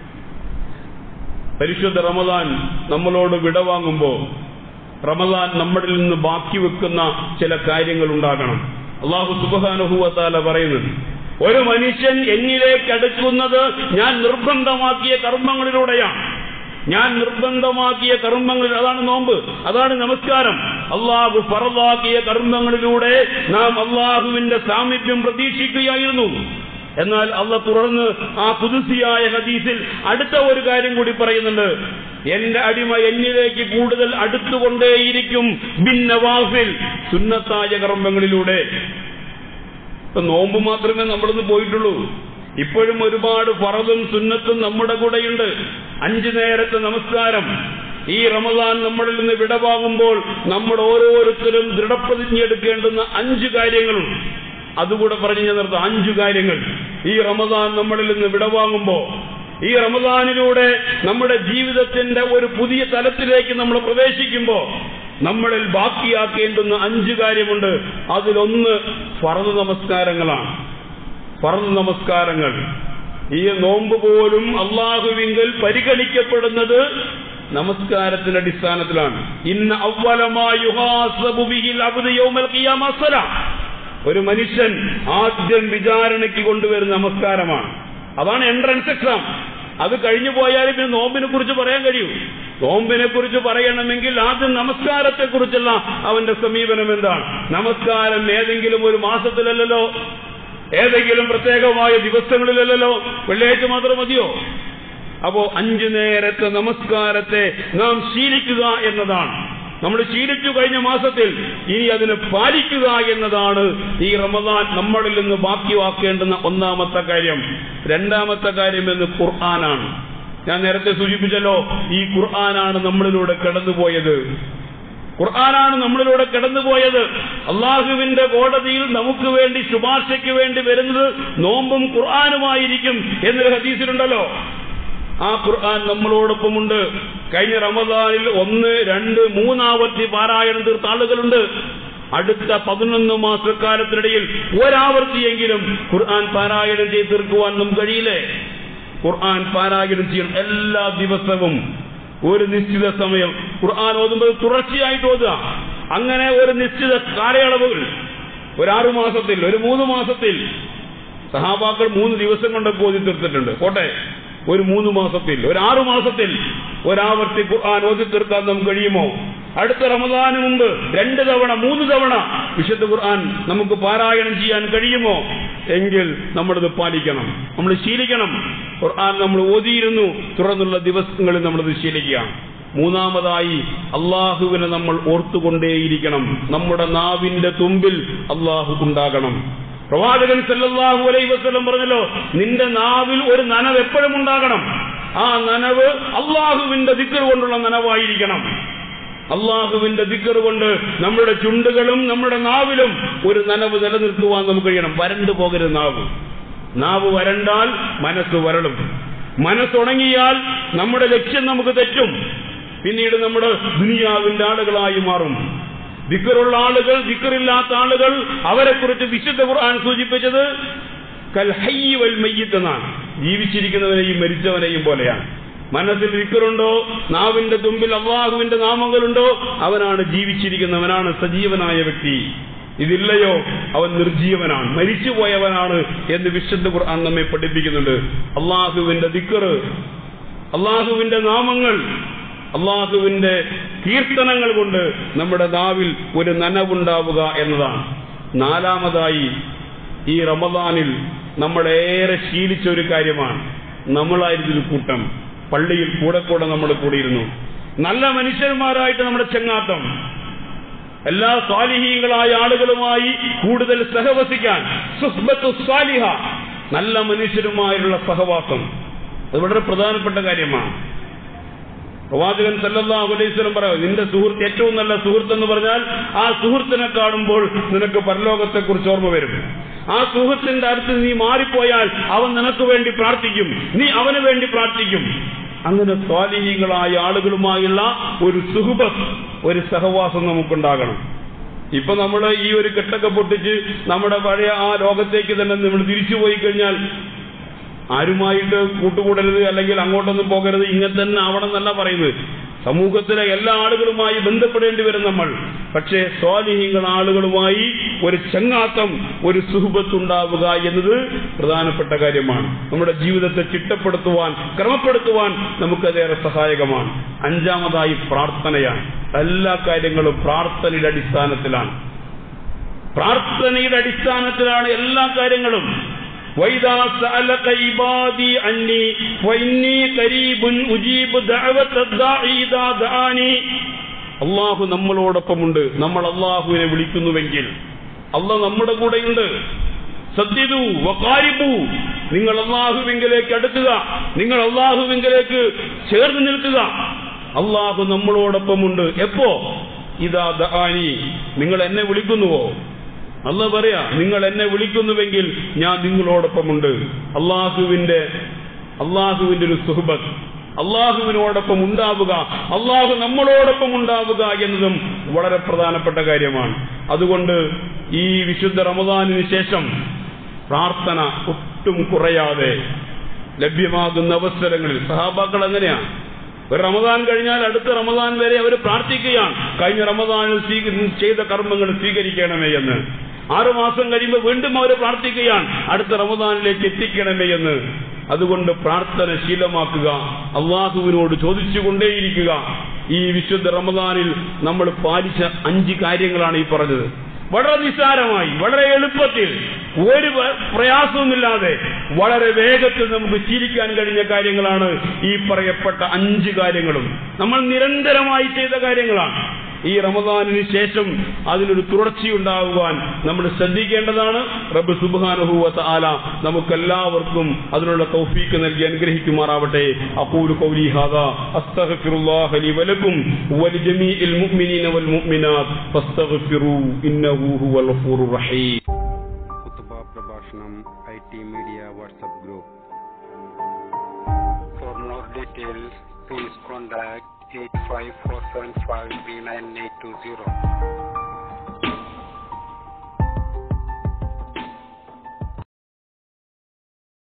പരിശുദ്ധ റമദാൻ നമ്മളോട് വിടവാങ്ങുമ്പോ റമദാൻ നമ്മളിൽ നിന്ന് ബാക്കി വെക്കുന്ന ചില കാര്യങ്ങൾ ഉണ്ടാകണം അള്ളാഹു സുബാനുഭൂവത്താല പറയുന്നത് ഒരു മനുഷ്യൻ എന്നിലേക്ക് അടുക്കുന്നത് ഞാൻ നിർബന്ധമാക്കിയ കർമ്മങ്ങളിലൂടെയാണ് ഞാൻ നിർബന്ധമാക്കിയ കർമ്മങ്ങളിൽ അതാണ് നോമ്പ് അതാണ് നമസ്കാരം അള്ളാഹു ഫറലാക്കിയ കർമ്മങ്ങളിലൂടെ നാം അള്ളാഹുവിന്റെ സാമീപ്യം പ്രതീക്ഷിക്കുകയായിരുന്നു എന്നാൽ അള്ള തുടർന്ന് ആ പുതുസിയായ ഹദീസിൽ അടുത്ത ഒരു കാര്യം കൂടി പറയുന്നുണ്ട് എന്റെ അടിമ എന്നിലേക്ക് കൂടുതൽ അടുത്തുകൊണ്ടേയിരിക്കും ഭിന്നവാഫിൽ സുന്നത്തായ കർമ്മങ്ങളിലൂടെ ഇപ്പൊ നോമ്പ് മാത്രമേ നമ്മളൊന്ന് പോയിട്ടുള്ളൂ ഇപ്പോഴും ഒരുപാട് ഫറതും സുന്നത്തും നമ്മുടെ കൂടെയുണ്ട് അഞ്ചു നേരത്തെ നമസ്കാരം ഈ റമദാൻ നമ്മളിൽ നിന്ന് വിടവാങ്ങുമ്പോൾ നമ്മൾ ഓരോരുത്തരും ദൃഢപ്രതിജ്ഞ എടുക്കേണ്ടുന്ന അഞ്ച് കാര്യങ്ങളുണ്ട് അതുകൂടെ പറഞ്ഞു ഞാൻ നിർത്താം അഞ്ചു കാര്യങ്ങൾ ഈ റമദാൻ നമ്മളിൽ നിന്ന് വിടവാങ്ങുമ്പോ ഈ റമദാനിലൂടെ നമ്മുടെ ജീവിതത്തിന്റെ ഒരു പുതിയ തലത്തിലേക്ക് നമ്മൾ പ്രവേശിക്കുമ്പോ നമ്മളിൽ ബാക്കിയാക്കേണ്ടുന്ന അഞ്ചു കാര്യമുണ്ട് അതിലൊന്ന് ഫറദ് നമസ്കാരങ്ങളാണ് ഫറദ് നമസ്കാരങ്ങൾ ഈ നോമ്പ് പോലും അള്ളാഹുവിങ്കൽ പരിഗണിക്കപ്പെടുന്നത് നമസ്കാരത്തിന്റെ അടിസ്ഥാനത്തിലാണ് ഇന്ന് അവലമായ ഒരു മനുഷ്യൻ ആദ്യം വിചാരണയ്ക്ക് കൊണ്ടുവരുന്ന നമസ്കാരമാണ് അതാണ് എൻട്രൻസ് എക്സാം അത് കഴിഞ്ഞു പോയാലും പിന്നെ നോമ്പിനെ കുറിച്ച് പറയാൻ കഴിയൂ നോമ്പിനെ കുറിച്ച് പറയണമെങ്കിൽ ആദ്യം നമസ്കാരത്തെ കുറിച്ചുള്ള അവന്റെ സമീപനം എന്താണ് നമസ്കാരം ഏതെങ്കിലും ഒരു മാസത്തിലല്ലല്ലോ ഏതെങ്കിലും പ്രത്യേകമായ ദിവസങ്ങളിലല്ലല്ലോ വെള്ളിയാഴ്ച മാത്രം മതിയോ അപ്പോ അഞ്ചു നേരത്തെ നമസ്കാരത്തെ നാം ശീലിക്കുക എന്നതാണ് നമ്മൾ ശീലിച്ചു കഴിഞ്ഞ മാസത്തിൽ ഇനി അതിനെ പാലിക്കുക എന്നതാണ് ഈ റമദാൻ നമ്മളിൽ നിന്ന് ബാക്കിയാക്കേണ്ടുന്ന ഒന്നാമത്തെ കാര്യം രണ്ടാമത്തെ കാര്യം എന്ന് ഖുർആനാണ് ഞാൻ നേരത്തെ സൂചിപ്പിച്ചല്ലോ ഈ ഖുർആനാണ് നമ്മളിലൂടെ കടന്നുപോയത് ഖുർആനാണ് നമ്മളിലൂടെ കടന്നുപോയത് അള്ളാഹുവിന്റെ കോടതിയിൽ നമുക്ക് വേണ്ടി ശുപാർശയ്ക്ക് വേണ്ടി വരുന്നത് നോമ്പും ഖുർആാനുമായിരിക്കും എന്നൊരു ഹദീസിലുണ്ടല്ലോ ആ ഖുർആൻ നമ്മളോടൊപ്പമുണ്ട് കഴിഞ്ഞ റമദാനിൽ ഒന്ന് രണ്ട് മൂന്നാവർത്തി പാരായണം തീർത്ത ആളുകളുണ്ട് അടുത്ത പതിനൊന്ന് മാസക്കാലത്തിനിടയിൽ ഒരാവർത്തിയെങ്കിലും ഖുർആൻ പാരായണം ചെയ്ത് തീർക്കുവാൻ നമുക്ക് കഴിയില്ലേ ഖുർആൻ പാരായണം ചെയ്യണം എല്ലാ ദിവസവും ഒരു നിശ്ചിത സമയം ഖുർആൻ ഓതുമ്പോൾ തുടർച്ചയായിട്ട് ഓതുക അങ്ങനെ ഒരു നിശ്ചിത കാലയളവുകൾ ഒരു ആറു മാസത്തിൽ ഒരു മൂന്ന് മാസത്തിൽ സഹാബാക്കൾ മൂന്ന് ദിവസം കൊണ്ടൊക്കെ ഓതി തീർത്തിട്ടുണ്ട് പോട്ടെ ഒരു മൂന്ന് മാസത്തിൽ ഒരു ആറു മാസത്തിൽ ഒരാവർത്തി ഖുർആൻ ഓതി തീർക്കാൻ നമുക്ക് കഴിയുമോ അടുത്ത റമദാന് മുമ്പ് രണ്ട് തവണ മൂന്ന് തവണ വിശുദ്ധ ഖുർആൻ നമുക്ക് പാരായണം ചെയ്യാൻ കഴിയുമോ എങ്കിൽ നമ്മളിത് പാലിക്കണം നമ്മൾ ശീലിക്കണം ഖുർആൻ നമ്മൾ ഓതിയിരുന്നു തുടർന്നുള്ള ദിവസങ്ങളിൽ നമ്മളത് ശീലിക്കുക മൂന്നാമതായി അള്ളാഹുവിനെ നമ്മൾ ഓർത്തുകൊണ്ടേയിരിക്കണം നമ്മുടെ നാവിന്റെ തുമ്പിൽ അള്ളാഹു ഉണ്ടാകണം പ്രവാചകൻ സല്ലല്ലാഹു അലൈഹി വസല്ലം പറഞ്ഞല്ലോ നിന്റെ നാവിൽ ഒരു നനവ് എപ്പോഴും ഉണ്ടാകണം ആ നനവ് അള്ളാഹുവിന്റെ ദിക്കർ കൊണ്ടുള്ള നനവായിരിക്കണം അള്ളാഹുവിന്റെ ദിക്കർ കൊണ്ട് നമ്മുടെ ചുണ്ടുകളും നമ്മുടെ നാവിലും ഒരു നനവ് നിലനിർത്തുവാൻ നമുക്ക് കഴിയണം വരണ്ടു പോകരുത് നാവ് നാവ് വരണ്ടാൽ മനസ്സ് വരളും മനസ്സുണങ്ങിയാൽ നമ്മുടെ ലക്ഷ്യം നമുക്ക് തെറ്റും പിന്നീട് നമ്മുടെ ദുനിയാവിന്റെ ആളുകളായി മാറും ദിക്കറുള്ള ആളുകൾ ദിക്കറില്ലാത്ത ആളുകൾ അവരെ കുറിച്ച് വിശുദ്ധ ഖുർആൻ സൂചിപ്പിച്ചത് കൽ ഹയ്യ് വൽ മയ്യിത്ത് എന്നാണ് ജീവിച്ചിരിക്കുന്നവനെയും മരിച്ചവനെയും പോലെയാണ് മനസ്സിൽ ദിക്കറുണ്ടോ നാവിന്റെ തുമ്പിൽ അള്ളാഹുവിന്റെ നാമങ്ങളുണ്ടോ അവനാണ് ജീവിച്ചിരിക്കുന്നവനാണ് സജീവനായ വ്യക്തി ഇതില്ലയോ അവൻ നിർജീവനാണ് മരിച്ചുപോയവനാണ് എന്ന് വിശുദ്ധ ഖുർആൻ നമ്മെ പഠിപ്പിക്കുന്നുണ്ട് അള്ളാഹുവിന്റെ ദിക്കറ് അള്ളാഹുവിന്റെ നാമങ്ങൾ അള്ളാഹുവിന്റെ കീർത്തനങ്ങൾ കൊണ്ട് നമ്മുടെ നാവിൽ ഒരു നനവുണ്ടാവുക എന്നതാണ് നാലാമതായി ഈ റമദാനിൽ നമ്മളേറെ ശീലിച്ച ഒരു കാര്യമാണ് നമ്മളായിരുന്നു ഒരു കൂട്ടം പള്ളിയിൽ കൂടെ കൂടെ നമ്മൾ കൂടിയിരുന്നു നല്ല മനുഷ്യന്മാരായിട്ട് നമ്മുടെ ചെങ്ങാത്തം എല്ലാ സ്വാലിഹീങ്ങളായ ആളുകളുമായി കൂടുതൽ സഹവസിക്കാൻ സുഹ്ബത്തു സ്വാലിഹ നല്ല മനുഷ്യരുമായുള്ള സഹവാസം അത് വളരെ പ്രധാനപ്പെട്ട കാര്യമാണ് പ്രവാചകൻ സല്ലല്ലാഹു അലൈഹി വസല്ലം പറയും നിന്റെ സുഹൃത്ത് ഏറ്റവും നല്ല സുഹൃത്ത് എന്ന് പറഞ്ഞാൽ ആ സുഹൃത്തിനെ കാണുമ്പോൾ നിനക്ക് പരലോകത്തെ കുറിച്ച് ഓർമ്മ വരും ആ സുഹൃത്തിന്റെ അടുത്ത് നീ മാറിപ്പോയാൽ അവൻ നിനക്ക് വേണ്ടി പ്രാർത്ഥിക്കും നീ അവന് വേണ്ടി പ്രാർത്ഥിക്കും അങ്ങനെ സ്വാധീനങ്ങളായ ആളുകളുമായുള്ള ഒരു സുഹൃബത്ത് ഒരു സഹവാസം നമുക്കുണ്ടാകണം ഇപ്പൊ നമ്മൾ ഈ ഒരു കെട്ടൊക്കെ പൊട്ടിച്ച് നമ്മുടെ പഴയ ആ ലോകത്തേക്ക് തന്നെ നമ്മൾ തിരിച്ചുപോയി കഴിഞ്ഞാൽ ആരുമായിട്ട് കൂട്ടുകൂടരുത് അല്ലെങ്കിൽ അങ്ങോട്ടൊന്നും പോകരുത് ഇങ്ങനെ തന്നെ ആവണം എന്നല്ല പറയുന്നത് സമൂഹത്തിലെ എല്ലാ ആളുകളുമായി ബന്ധപ്പെടേണ്ടി വരും നമ്മൾ പക്ഷേ സ്വാധീനങ്ങൾ ആളുകളുമായി ഒരു ചങ്ങാത്തം ഒരു സുഹൃത്തുണ്ടാവുക എന്നത് പ്രധാനപ്പെട്ട കാര്യമാണ് നമ്മുടെ ജീവിതത്തെ ചിട്ടപ്പെടുത്തുവാൻ ക്രമപ്പെടുത്തുവാൻ നമുക്കതേറെ സഹായകമാണ് അഞ്ചാമതായി പ്രാർത്ഥനയാണ് എല്ലാ കാര്യങ്ങളും പ്രാർത്ഥനയുടെ അടിസ്ഥാനത്തിലാണ് പ്രാർത്ഥനയുടെ അടിസ്ഥാനത്തിലാണ് എല്ലാ കാര്യങ്ങളും وإذا سألك عبادي عني فإني قريب أجيب دعوة الداعي إذا دعاني അള്ളാഹു നമ്മളോടൊപ്പമുണ്ട് നമ്മൾ അള്ളാഹുവിനെ വിളിക്കുന്നുവെങ്കിൽ അള്ളാഹ് നമ്മുടെ കൂടെയുണ്ട് സത്യതു വക്കാരിബു നിങ്ങൾ അള്ളാഹുവിങ്കിലേക്ക് അടുക്കുക നിങ്ങൾ അള്ളാഹുവിങ്കിലേക്ക് ചേർന്ന് നിൽക്കുക അള്ളാഹു നമ്മളോടൊപ്പമുണ്ട് എപ്പോ ഇതാ ദാനി നിങ്ങൾ എന്നെ വിളിക്കുന്നുവോ അല്ല പറയാ നിങ്ങൾ എന്നെ വിളിക്കുന്നുവെങ്കിൽ ഞാൻ നിങ്ങളോടൊപ്പമുണ്ട് അള്ളാഹുവിന്റെ അള്ളാഹുവിന്റെ ഒരു സുഹബത്ത് അള്ളാഹുവിനോടൊപ്പം ഉണ്ടാവുക അള്ളാഹു നമ്മളോടൊപ്പം ഉണ്ടാവുക എന്നതും വളരെ പ്രധാനപ്പെട്ട കാര്യമാണ് അതുകൊണ്ട് ഈ വിശുദ്ധ റമദാനിന് ശേഷം പ്രാർത്ഥന ഒട്ടും കുറയാതെ ലഭ്യമാകുന്ന അവസരങ്ങളിൽ സഹാബാക്കൾ എങ്ങനെയാ ഒരു റമദാൻ കഴിഞ്ഞാൽ അടുത്ത റമദാൻ വരെ അവർ പ്രാർത്ഥിക്കുകയാണ് കഴിഞ്ഞ റമദാനിൽ സ്വീക- ചെയ്ത കർമ്മങ്ങൾ സ്വീകരിക്കണമേ എന്ന് ആറു മാസം കഴിയുമ്പോൾ വീണ്ടും അവർ പ്രാർത്ഥിക്കുകയാണ് അടുത്ത റമദാനിലേക്ക് എത്തിക്കണമേ എന്ന് അതുകൊണ്ട് പ്രാർത്ഥന ശീലമാക്കുക അള്ളാഹുവിനോട് ചോദിച്ചുകൊണ്ടേയിരിക്കുക ഈ വിശുദ്ധ റമദാനിൽ നമ്മൾ പാലിച്ച അഞ്ച് കാര്യങ്ങളാണ് ഈ പറഞ്ഞത് വളരെ നിസ്സാരമായി വളരെ എളുപ്പത്തിൽ ഒരു പ- പ്രയാസവുമില്ലാതെ വളരെ വേഗത്തിൽ നമുക്ക് ചിരിക്കാൻ കഴിഞ്ഞ കാര്യങ്ങളാണ് ഈ പറയപ്പെട്ട അഞ്ച് കാര്യങ്ങളും നമ്മൾ നിരന്തരമായി ചെയ്ത കാര്യങ്ങളാണ് ഈ റമദാനിന് ശേഷം അതിനൊരു തുടർച്ചയുണ്ടാകുവാൻ നമ്മൾ ശ്രദ്ധിക്കേണ്ടതാണ് റബ്ബ് സുബ്ഹാനഹുവ ആല നമുക്കെല്ലാവർക്കും അതിനുള്ള തൗഫീക്ക് നൽകി അനുഗ്രഹിക്കുമാറാവട്ടെ അഖൂലു ഖൗലി ഹാദാ അസ്തഗ്ഫിറുല്ലാഹ ലി വലക്കും വലിജമീഇൽ മുഅ്മിനീന വൽ മുഅ്മിനാത്ത് ഫസ്തഗ്ഫിറൂ ഇന്നഹു ഹുവൽ ഗഫൂറുർ റഹീം കുത്തുബ പ്രഭാഷണം I T media WhatsApp group for more details please contact eight five four seven five three nine eight two zero